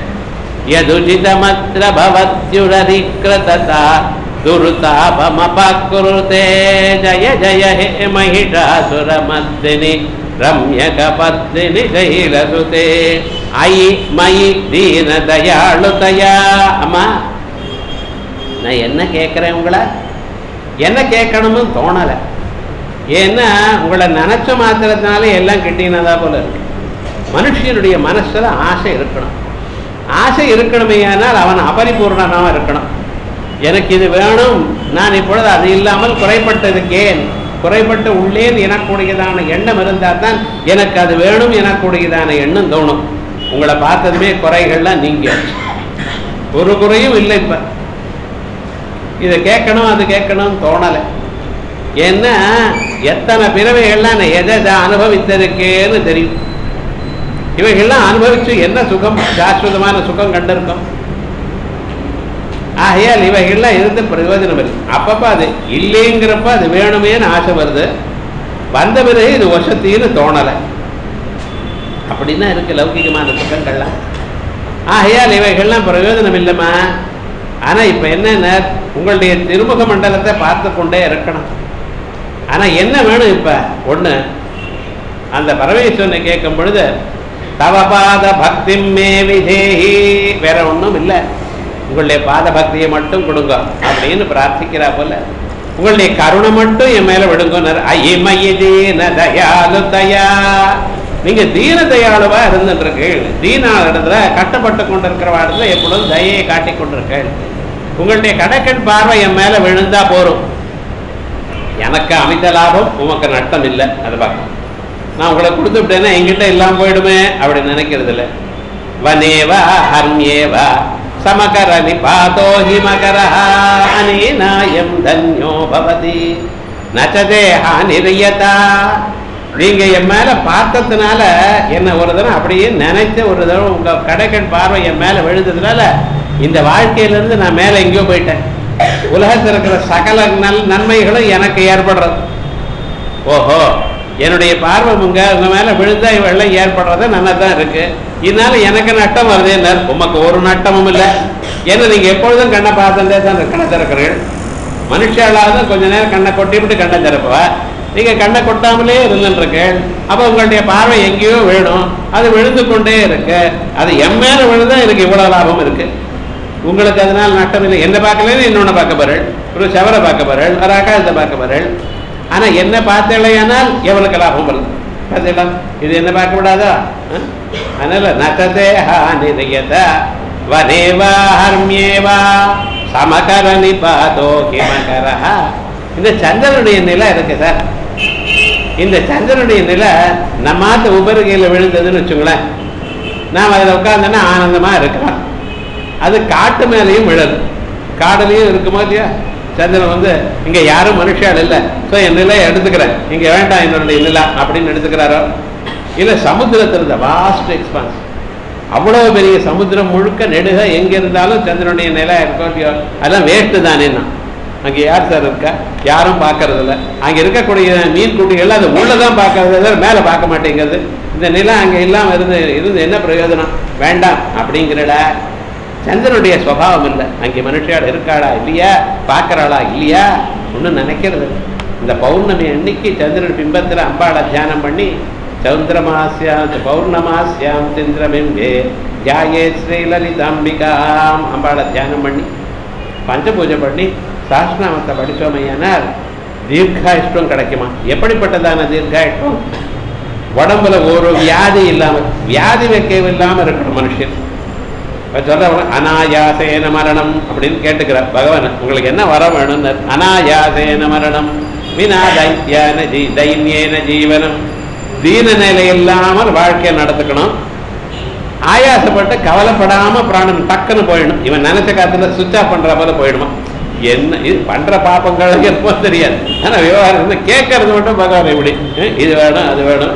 S1: यदुचितमत्र भवत्युरधिकृतता दुर्तापमपकृते जय जय हे महिषासुरमर्दिनि रम्यकपत्निनि शैलसुते अयि मयि दीनदयाळुतया अम्मा நான் என்ன கேட்குறேன் உங்களை என்ன கேட்கணும்னு தோணலை ஏன்னா உங்களை நினச்ச மாத்திரத்தினால எல்லாம் கிட்டினதா போல இருக்கு மனுஷனுடைய மனசில் ஆசை இருக்கணும் ஆசை இருக்கணுமேயானால் அவன் அபரிபூர்ணனாக இருக்கணும் எனக்கு இது வேணும் நான் இப்பொழுது அது இல்லாமல் குறைப்பட்டிருக்கேன் குறைப்பட்டு உள்ளேன் எனக்கூடியதான எண்ணம் இருந்தால் தான் எனக்கு அது வேணும் எனக்கூடியதான எண்ணம் தோணும் உங்களை பார்த்ததுமே குறைகள்லாம் நீங்க ஒரு குறையும் இல்லை இப்போ இதை கேட்கணும் அது கேட்கணும் தோணலை ஏன்னா எத்தனை பிறவைகள்லாம் நான் எதை எதை அனுபவித்திருக்கேன்னு தெரியும் இவைகள்லாம் அனுபவிச்சு என்ன சுகம் சாஸ்வதமான சுகம் கண்டிருக்கும் ஆகையால் இவைகள்லாம் இருந்து பிரயோஜனம் இல்லை அப்பப்போ அது இல்லைங்கிறப்ப அது வேணுமேன்னு ஆசை வருது வந்த பிறகு இது வசத்தின்னு தோணலை அப்படின்னா இருக்கு லௌகிகமான சுகங்கள்லாம் ஆகையால் இவைகள்லாம் பிரயோஜனம் இல்லைம்மா ஆனால் இப்போ என்னென்ன உங்களுடைய திருமுக மண்டலத்தை பார்த்து கொண்டே இருக்கணும் ஆனால் என்ன வேணும் இப்போ ஒன்று அந்த பரமேஸ்வரனை கேட்கும் பொழுது தவபாத பக்தி மே விதேஹி வேற ஒன்றும் இல்லை உங்களுடைய பாத பக்தியை மட்டும் கொடுங்க அப்படின்னு பிரார்த்திக்கிறா போல உங்களுடைய கருணை மட்டும் என் மேல விடுங்க ஐயமயதீன தயாலு தயா நீங்க தீன தயாளுவா இருந்துருக்கீள் தீனா இடத்துல கட்டப்பட்டு கொண்டிருக்கிற இடத்துல எப்பொழுதும் தயையை காட்டி கொண்டிருக்கீள் உங்களுடைய கடைக்கண் பார்வை என் மேல விழுந்தா போரும் எனக்கு அமைத்த லாபம் உமக்கு நட்டம் இல்லை அதை பார்க்கணும் நான் உங்களை கொடுத்து விட்டேன்னா என்கிட்ட எல்லாம் போயிடுமே அப்படி நினைக்கிறது இல்லை வனேவா ஹர்மியேவா சமகர நிபாதோ ஹிமகர அனேனாயம் தன்யோ பவதி நச்சதே ஹானிரியதா நீங்க என் மேல பார்த்ததுனால என்ன ஒரு தடவை அப்படியே நினைச்ச ஒரு தடவை உங்க கடைக்கண் பார்வை என் மேல விழுந்ததுனால இந்த வாழ்க்கையிலிருந்து நான் மேல எங்கேயோ போயிட்டேன் உலகத்தில் இருக்கிற சகல நல் நன்மைகளும் எனக்கு ஏற்படுறது ஓஹோ என்னுடைய பார்வை உங்க உங்க மேல விழுந்தா இவெல்லாம் ஏற்படுறது நல்லா தான் இருக்கு இதனால எனக்கு நட்டம் வருது என்ன உமக்கு ஒரு நட்டமும் இல்லை ஏன்னா நீங்க எப்பொழுதும் கண்ணை பார்த்துட்டே தான் கண்ணை திறக்கிறீர்கள் மனுஷாலாவது கொஞ்ச நேரம் கண்ணை கொட்டி விட்டு கண்ணை திறப்பவா நீங்க கண்ணை கொட்டாமலே இருந்துருக்கு அப்போ உங்களுடைய பார்வை எங்கேயோ விழும் அது விழுந்து கொண்டே இருக்கு அது என் மேல விழுந்தா எனக்கு இவ்வளவு லாபம் இருக்கு உங்களுக்கு அதனால் நட்டம் இல்லை என்ன பார்க்கலன்னு இன்னொன்று பார்க்க போறேன் ஒரு சவரை பார்க்க போறேன் ஒரு ஆகாயத்தை பார்க்க போறேன் ஆனா என்ன பார்த்தலையானால் எவளுக்கு லாபம் வருது பார்த்தீங்களா இது என்ன பார்க்க விடாதா அஹ்? அதனால நட்டதே ஹானிரியத வனேவா ஹர்மியேவா சமகர நிபாதோ ஹிமகரஹ இந்த சந்திரனுடைய நிலை இருக்கு சார் இந்த சந்திரனுடைய நிலை நம்மாத்த உபரிகையில் விழுந்ததுன்னு வச்சுங்களேன் நாம் அதில் உட்காந்தோன்னா ஆனந்தமா இருக்கலாம் அது காட்டு மேலேயும் விழது காடலையும் இருக்குமா இல்லையா சந்திரன் வந்து இங்க யாரும் மனுஷால் இல்லை ஸோ என் நிலையை எடுத்துக்கிறேன் இங்க வேண்டாம் என்னுடைய நிலா அப்படின்னு எடுத்துக்கிறாரோ இல்ல சமுத்திரத்தில் இந்த வாஸ்ட் எக்ஸ்பான்ஸ் அவ்வளவு பெரிய சமுத்திரம் முழுக்க நெடுக எங்க இருந்தாலும் சந்திரனுடைய நிலை இருக்கோ இல்லையோ அதெல்லாம் வேஸ்ட்டு தானேன்னா அங்க யார் சார் இருக்கா யாரும் பார்க்கறது இல்ல அங்க இருக்கக்கூடிய மீன் குட்டிகள் அது உள்ளதான் பார்க்கறது தவிர மேல பார்க்க மாட்டேங்கிறது இந்த நிலம் அங்க இல்லாம இருந்து இருந்து என்ன பிரயோஜனம் வேண்டாம் அப்படிங்கிறடா சந்திரனுடைய சுவாவம் இல்லை அங்கே மனுஷியால் இருக்காளா இல்லையா பார்க்கறாளா இல்லையா ஒன்றும் நினைக்கிறது இல்ல. இந்த பௌர்ணமி அன்னைக்கு சந்திரன் பிம்பத்தில் அம்பாளை தியானம் பண்ணி சௌந்திரமாசியாம் பௌர்ணமாசியாம் சந்திரபிம்பே ஜாயே ஸ்ரீலலிதாம்பிகாம் அம்பாளை தியானம் பண்ணி பஞ்சபூஜை பண்ணி சாஸ்திரநாமத்தை படித்தோமையானால் தீர்காயுஷ்டம் கிடைக்குமா எப்படிப்பட்டதான தீர்காயுஷ்டம் உடம்புல ஒரு வியாதி இல்லாமல் வியாதி வைக்க இல்லாமல் இருக்கணும் மனுஷன் இப்ப சொல்ற அனாயாசேன மரணம் அப்படின்னு கேட்டுக்கிறார் பகவான் உங்களுக்கு என்ன வர வேணும்னு அனாயாசேன மரணம் வினா தைத்தியான ஜீ தைன்யேன ஜீவனம் தீன நிலை இல்லாமல் வாழ்க்கையை நடத்துக்கணும் ஆயாசப்பட்டு கவலைப்படாம பிராணன் டக்குன்னு போயிடும் இவன் நினைச்ச காத்துல சுவிட்ச் ஆஃப் பண்ற போல போயிடுமா என்ன இது பண்ற பாப்பங்கள் எப்போ தெரியாது ஆனா விவகாரம் வந்து கேட்கறது மட்டும் பகவான் இப்படி அஹ் இது வேணும் அது வேணும்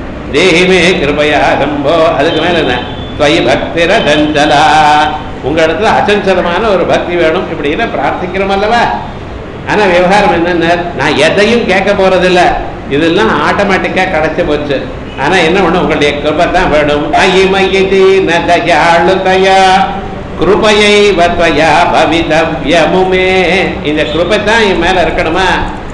S1: தேகிமே கிருபையா சம்போ அதுக்கு மேல என்ன துவயி பக்திர சஞ்சலா உங்க இடத்துல அச்சஞ்சலமான ஒரு பக்தி வேணும் இப்படின்னு பிரார்த்திக்கிறோம் அல்லவா ஆனா விவகாரம் என்னன்னா நான் எதையும் கேட்க போறதில்ல இதெல்லாம் ஆட்டோமேட்டிக்கா கிடைச்சு போச்சு ஆனா என்ன பண்ண உங்களுடைய கிருபை தான் வேணும் ஐமயதி நதயாளு தயா கிருபையை வத்வயா பவிதவ்யமுமே இந்த கிருபை தான் என் மேல இருக்கணுமா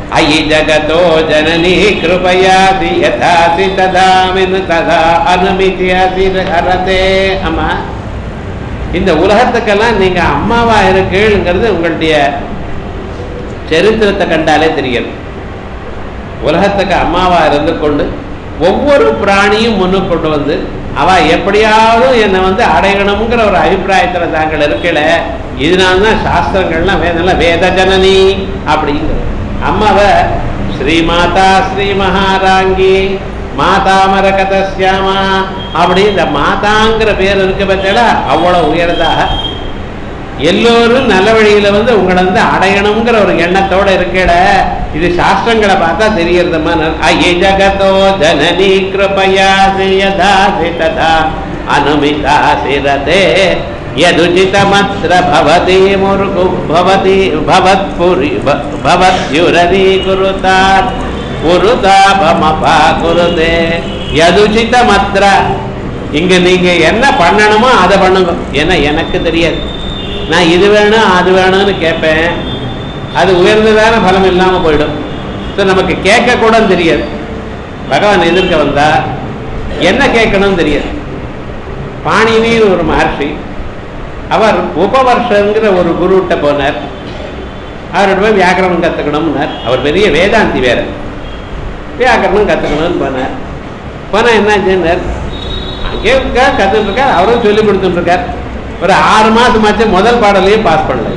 S1: ஐ ஜகதோ ஜனனி கிருபயாசி யதாசி ததாமின் ததா அனுமிதியாசி ஹரதே அம்மா இந்த உலகத்துக்கெல்லாம் நீங்க அம்மாவா இருக்கீங்கிறது உங்களுடைய சரித்திரத்தை கண்டாலே தெரியும் உலகத்துக்கு அம்மாவா இருந்து கொண்டு ஒவ்வொரு பிராணியும் முன்னுக்கு கொண்டு வந்து அவ எப்படியாவது என்னை வந்து அடையணுங்கிற ஒரு அபிப்பிராயத்துல தாங்கள் இருக்கல இதனால்தான் சாஸ்திரங்கள்லாம் வேதம்லாம் வேத ஜனனி அப்படிங்கிற அம்மாவை ஸ்ரீமாதா ஸ்ரீ மகாராங்கி மாதாமர கதசியாமா அப்படி இந்த மாதாங்கிற பேர் இருக்க பட்சா அவ்வளவு உயர்தாக எல்லோரும் நல்ல வழியில வந்து உங்களை வந்து அடையணுங்கிற ஒரு எண்ணத்தோட இருக்கட இது சாஸ்திரங்களை பார்த்தா தெரியறதுமா அயே ஜகதோ ஜனனி கிருபயா யதாசி ததா அனுமிதா சிரதே யதுச்சிதமத்ர பவதி முருகு பவதி பவத்புரி பவத்யுரதி குருதாத் குருதாபமபா குருதே யதுச்சிதமத்ர இங்க நீங்க என்ன பண்ணணுமோ அதை பண்ணுங்க ஏன்னா எனக்கு தெரியாது நான் இது வேணும் அது வேணும்னு கேட்பேன் அது உயர்ந்ததான பலம் இல்லாமல் போயிடும் ஸோ நமக்கு கேட்க கூட தெரியாது பகவான் எதிர்க்க வந்தா என்ன கேட்கணும்னு தெரியாது பாணினின்னு ஒரு மகர்ஷி அவர் உபவர்ஷங்கிற ஒரு குருகிட்ட போனார் அவர்கிட்ட போய் வியாக்கரணம் கற்றுக்கணும்னார் அவர் பெரிய வேதாந்தி வேற வியாக்கரணம் கற்றுக்கணும்னு போனார் போனால் என்னாச்சுன்னார் அங்கே இருக்கா கற்றுட்டு இருக்கார் அவரும் சொல்லி கொடுத்துட்டு இருக்கார் ஒரு ஆறு மாதமாச்சு முதல் பாடலையும் பாஸ் பண்ணல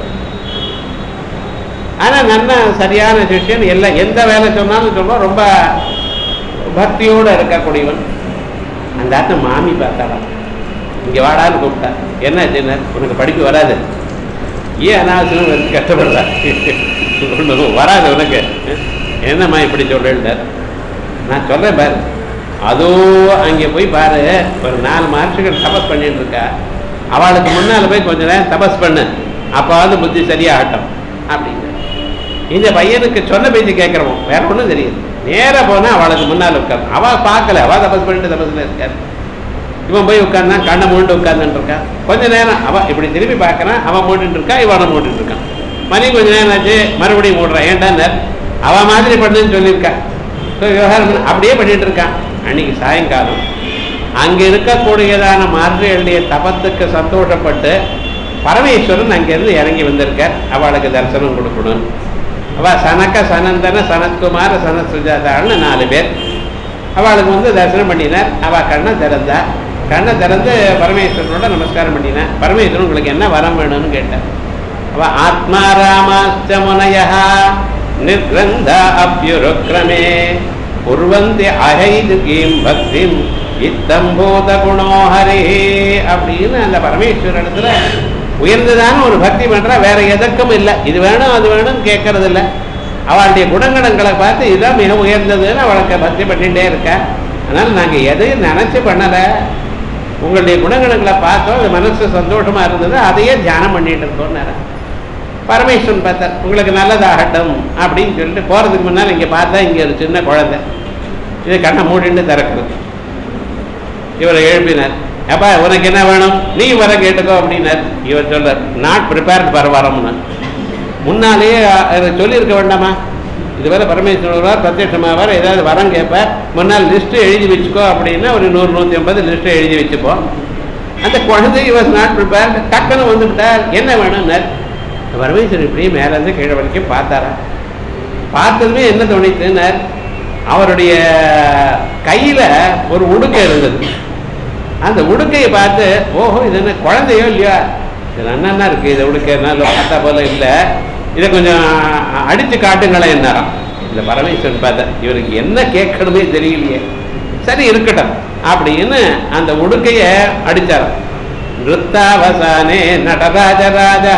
S1: ஆனால் நல்ல சரியான சிஷ்யன் எல்லாம் எந்த வேலை சொன்னாலும் சொல்லுவோம் ரொம்ப பக்தியோடு இருக்கக்கூடியவன் அந்த ஆத்த மாமி பார்த்தாலாம் இங்கே வாடான்னு கூப்பிட்டா என்ன சின்னர் உனக்கு படிக்க வராது ஏன் அனாவசியம் வந்து கஷ்டப்படுறா ஒன்றும் வராது உனக்கு என்னம்மா இப்படி சொல்றேன் நான் சொல்றேன் பாரு அதோ அங்கே போய் பாரு ஒரு நாலு மார்ஷுகள் தபஸ் பண்ணிட்டு இருக்கா அவளுக்கு முன்னால போய் கொஞ்ச நேரம் தபஸ் பண்ணு அப்பாவது புத்தி சரியாகட்டும் அப்படிங்க இந்த பையனுக்கு சொன்ன பேச்சு கேட்கிறோம் வேற ஒன்றும் தெரியாது நேராக போனால் அவளுக்கு முன்னால் உட்கார் அவள் பார்க்கல அவள் தபஸ் பண்ணிட்டு தபஸ்ல இருக்கார் இவன் போய் உட்கார்ந்தா கண்ணை மூண்டு உட்கார்ந்துட்டு இருக்கான் கொஞ்ச நேரம் அவன் இப்படி திரும்பி பார்க்கறான் அவன் மூடிட்டு இருக்கா இவனை மூடிட்டு இருக்கான் மணி கொஞ்ச நேரம் ஆச்சு மறுபடியும் மூடுறான் ஏன்டான்னார் அவன் மாதிரி பண்ணுன்னு சொல்லியிருக்கா ஸோ விவகாரம் பண்ணு. அப்படியே பண்ணிட்டு இருக்கான் அன்னைக்கு சாயங்காலம் அங்கே இருக்கக்கூடியதான மார்கழியுடைய தபத்துக்கு சந்தோஷப்பட்டு பரமேஸ்வரன் அங்கேருந்து இறங்கி வந்திருக்கார் அவளுக்கு தரிசனம் கொடுக்கணும் அவ சனக்க சனந்தன சனத்குமார சனத் சுஜாதான்னு நாலு பேர் அவளுக்கு வந்து தரிசனம் பண்ணினார் அவ கண்ணை திறந்தா கண்ணை திறந்து பரமேஸ்வரனோட நமஸ்காரம் பண்ணினா பரமேஸ்வரன் உங்களுக்கு என்ன வரம் வேணும்னு கேட்டார் அவ ஆத்மா ராமாச்ச முனயா நிர்கிரந்த அப்யுருக்ரமே குர்வந்தி அகைது கீம் பக்திம் இத்தம்போத குணோஹரி அப்படின்னு அந்த பரமேஸ்வரனிடத்துல உயர்ந்ததான ஒரு பக்தி பண்றா வேற எதற்கும் இல்லை இது வேணும் அது வேணும்னு கேட்கறது இல்லை அவளுடைய குணங்கணங்களை பார்த்து இதான் மிக உயர்ந்ததுன்னு அவளுக்கு பக்தி பண்ணிட்டே இருக்கா அதனால நாங்க எதையும் நினைச்சு பண்ணல உங்களுடைய குணங்கணங்களை பார்த்தோம் அது மனசு சந்தோஷமா இருந்தது அதையே தியானம் பண்ணிட்டு இருக்கோம் பரமேஸ்வரன் பார்த்தார் உங்களுக்கு நல்லதாகட்டும் அப்படின்னு சொல்லிட்டு போறதுக்கு முன்னால் இங்க பார்த்தா இங்க ஒரு சின்ன குழந்தை இது கண்ணை மூடிட்டு திறக்கிறது இவரை எழுப்பினார் அப்பா உனக்கு என்ன வேணும் நீ வர கேட்டுக்கோ அப்படின்னார் இவர் சொல்றார் நாட் ப்ரிப்பேர்ட் பர வரம்னு முன்னாலேயே அதை சொல்லியிருக்க வேண்டாமா இதுவரை பரமேஸ்வரர் பிரத்யட்சமாவார் ஏதாவது வரம் கேட்பார் முன்னால் லிஸ்ட் எழுதி வச்சுக்கோ அப்படின்னா ஒரு நூறு நூற்றி ஐம்பது லிஸ்ட் எழுதி வச்சுப்போம் அந்த குழந்தை வாஸ் நாட் ப்ரிப்பேர்ட் டக்குன்னு வந்து விட்டார் என்ன வேணும்னார் பரமேஸ்வரர் இப்படியே மேலேருந்து கீழே வரைக்கும் பார்த்தாரா பார்த்ததுமே என்ன தோணிச்சுன்னார் அவருடைய கையில ஒரு உடுக்கை இருந்தது அந்த உடுக்கையை பார்த்து ஓஹோ இது என்ன குழந்தையோ இல்லையா இது நன்னா இருக்கு இதை உடுக்கை நல்ல பார்த்தா போல இல்லை இதை கொஞ்சம் அடிச்சு காட்டுங்களேன் என்னாராம் இந்த பரமேஸ்வரன் பார்த்தா இவருக்கு என்ன கேட்கணுமே தெரியலையே சரி இருக்கட்டும் அப்படின்னு அந்த உடுக்கைய அடிச்சாராம் நிறுத்தாவசானே நடராஜராஜா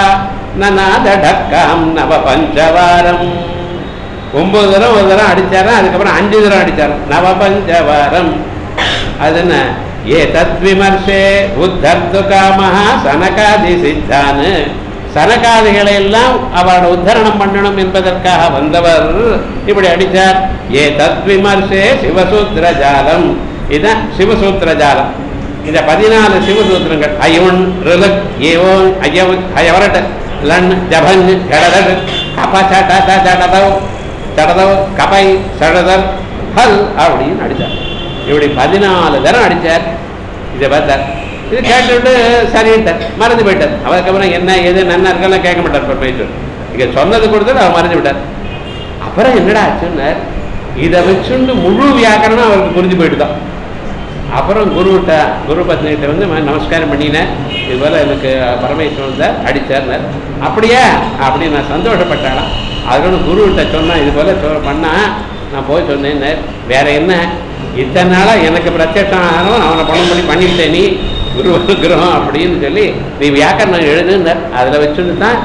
S1: நநாதடக்காம் நவ பஞ்சவாரம் ஒன்பது தரம் ஒரு தரம் அடிச்சாராம் அதுக்கப்புறம் அஞ்சு தரம் அடிச்சாராம் நவ பஞ்சவாரம் அது என்ன ஏ தத் விமர்சே உத்தர்த்து காமஹா சனகாதி சித்தான்னு சனகாதிகளை எல்லாம் அவரோட உத்தரணம் பண்ணணும் என்பதற்காக வந்தவர் இப்படி அடித்தார் ஏ தத் விமர்சே சிவசூத்திர ஜாலம் இதுதான் சிவசூத்திர ஜாலம் இந்த பதினாலு சிவசூத்திரங்கள் அயோன் ரிலக் ஏவோன் அயவன் அயவரட் லன் ஜபன் கடதர் கப சட ஜடதவ் சடதவ் கபை சடதர் ஹல் அப்படின்னு அடித்தார் இப்படி பதினாலு தரம் அடித்தார் இதை பார்த்தார் இது கேட்டுவிட்டு சரின்ட்டார் மறந்து போயிட்டார் அதுக்கப்புறம் என்ன எது நன்னா இருக்கெல்லாம் கேட்க மாட்டார் பரமேஸ்வர் இங்க சொன்னது கொடுத்துட்டு அவர் மறந்து விட்டார் அப்புறம் என்னடா ஆச்சுன்னார் இதை வச்சுண்டு முழு வியாக்கரணம் அவருக்கு புரிஞ்சு போயிட்டுதான் அப்புறம் குருவிட்ட குரு பத்னிகிட்ட வந்து "ம- நமஸ்காரம் பண்ணினேன் இது போல எனக்கு பரமேஸ்வரன் தான் அடிச்சார்னார் அப்படியா அப்படி நான் சந்தோஷப்பட்டாலாம் அதோட குருவிட்ட சொன்னா இது போல சொ- பண்ணா நான் போய் சொன்னேன் வேற என்ன இத்தனை நாளா எனக்கு பிரத்யட்சம் ஆனாலும் அவனை பணம் பண்ணி பண்ணிவிட்டேன் நீ குரு விக்கிரகம் அப்படின்னு சொல்லி நீ வியாக்கரணம் எழுதுனார் அதில் வச்சுட்டு தான்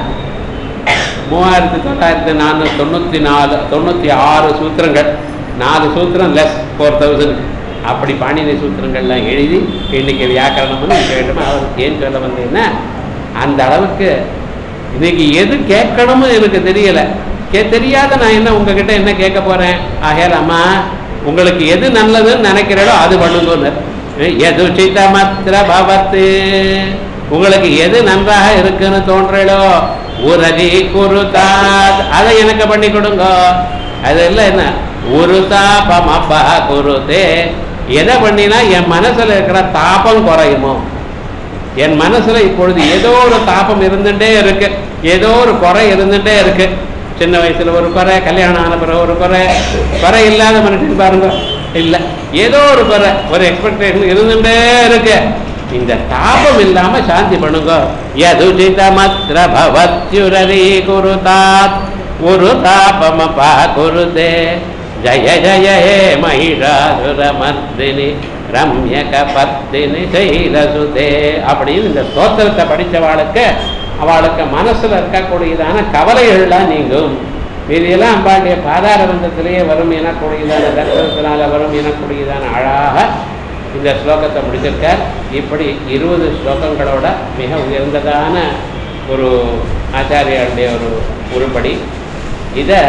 S1: மூவாயிரத்தி தொள்ளாயிரத்தி நானூற்றி தொண்ணூற்றி நாலு தொண்ணூற்றி ஆறு சூத்திரங்கள் நாலு சூத்திரம் லெஸ் ஃபோர் தௌசண்ட் அப்படி பாணினி சூத்திரங்கள்லாம் எழுதி இன்னைக்கு வியாக்கரணம்னு கேட்டோம் அவருக்கு ஏன் சொல்ல வந்தேன்னா அந்த அளவுக்கு இன்னைக்கு எது கேட்கணும்னு எனக்கு தெரியல கே தெரியாத நான் என்ன உங்ககிட்ட என்ன கேட்க போறேன் ஆகையால் அம்மா உங்களுக்கு எது நல்லதுன்னு நினைக்கிறீங்களோ அது பண்ணுங்கன்னு எது சித்தமத்திர பவத்து உங்களுக்கு எது நன்றாக இருக்குன்னு தோன்றலோ உரதி குருதாத் அதை எனக்கு பண்ணி கொடுங்க அது இல்லை என்ன ஒரு தாபம் அப்பா குருதே எதை பண்ணினா என் மனசுல இருக்கிற தாபம் குறையுமோ என் மனசுல இப்பொழுது ஏதோ ஒரு தாபம் இருந்துட்டே இருக்கு ஏதோ ஒரு குறை இருந்துட்டே இருக்கு சின்ன வயசுல ஒரு குறை கல்யாணம் ஆன பிறகு ஒரு குறை குறை இல்லாத மனுஷன் பாருங்க இல்ல ஏதோ ஒரு குறை ஒரு எக்ஸ்பெக்டேஷன் இருந்துட்டே இருக்கு இந்த தாபம் இல்லாம சாந்தி பண்ணுங்க யதுஜிதமத்ர பவத்யுரரி குருதாத் ஒரு தாபமபா குருதே ஜய ஜய ஹே மகிஷாசுரமர்தினி ரம்யக பத்தினி சைலசுதே அப்படின்னு இந்த ஸ்தோத்திரத்தை படித்தவாளுக்கு அவளுக்கு மனசுல இருக்கக்கூடியதான கவலைகள்லாம் நீங்கும் மீதியெல்லாம் அம்பாண்டிய பாதார பந்தத்திலேயே வரும் எனக்கூடியதான தர்சனத்தினால வரும் எனக்கூடியதான அழகாக இந்த ஸ்லோகத்தை முடிச்சிருக்கார் இப்படி இருபது ஸ்லோகங்களோட மிக உயர்ந்ததான ஒரு ஆச்சாரியாருடைய ஒரு உருப்படி இதை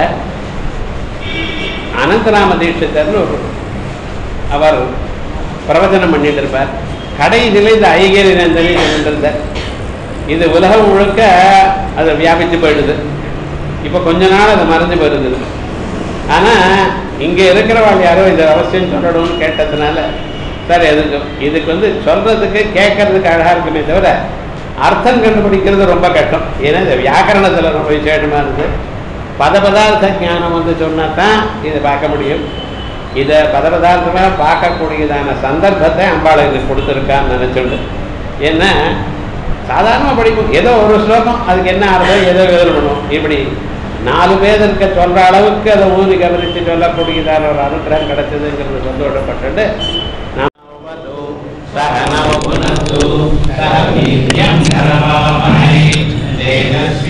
S1: அனந்தராம தீட்சிதர்னு ஒரு அவர் பிரவச்சனம் பண்ணிட்டு இருப்பார் கடைசியில் இந்த ஐகிரி நந்தனி இருந்தார் இது உலகம் முழுக்க அது வியாபித்து போயிடுது இப்போ கொஞ்ச நாள் அது மறைஞ்சு போயிருந்தது ஆனால் இங்கே இருக்கிறவள் யாரோ இது அவசியம் சொல்லணும்னு கேட்டதுனால சரி அதுக்கு இதுக்கு வந்து சொல்றதுக்கு கேட்கறதுக்கு அழகா இருக்குமே தவிர அர்த்தம் கண்டுபிடிக்கிறது ரொம்ப கஷ்டம் ஏன்னா இந்த வியாக்கரணத்தில் ரொம்ப விசேஷமாக இருந்தது பதபதார்த்த ஞானம் வந்து சொன்னா தான் இதை பார்க்க முடியும் இதை பதபதார்த்தமாக பார்க்கக்கூடியதான சந்தர்ப்பத்தை அம்பாள் எனக்கு கொடுத்துருக்கான்னு நினச்சிண்டு ஏன்னா சாதாரணமாக படிக்கும் ஏதோ ஒரு ஸ்லோகம் அதுக்கு என்ன அர்த்தம் ஏதோ எழுதணும் இப்படி நாலு பேர் இருக்க சொல்ற அளவுக்கு அதை ஊதி கவனித்து சொல்லக்கூடியதான ஒரு அனுகிரகம் கிடைச்சதுங்கிறது சந்தோஷப்பட்டு நாம்
S2: सहनौ पुनस्तु सह वीर्यं करवावहै तेजस्वी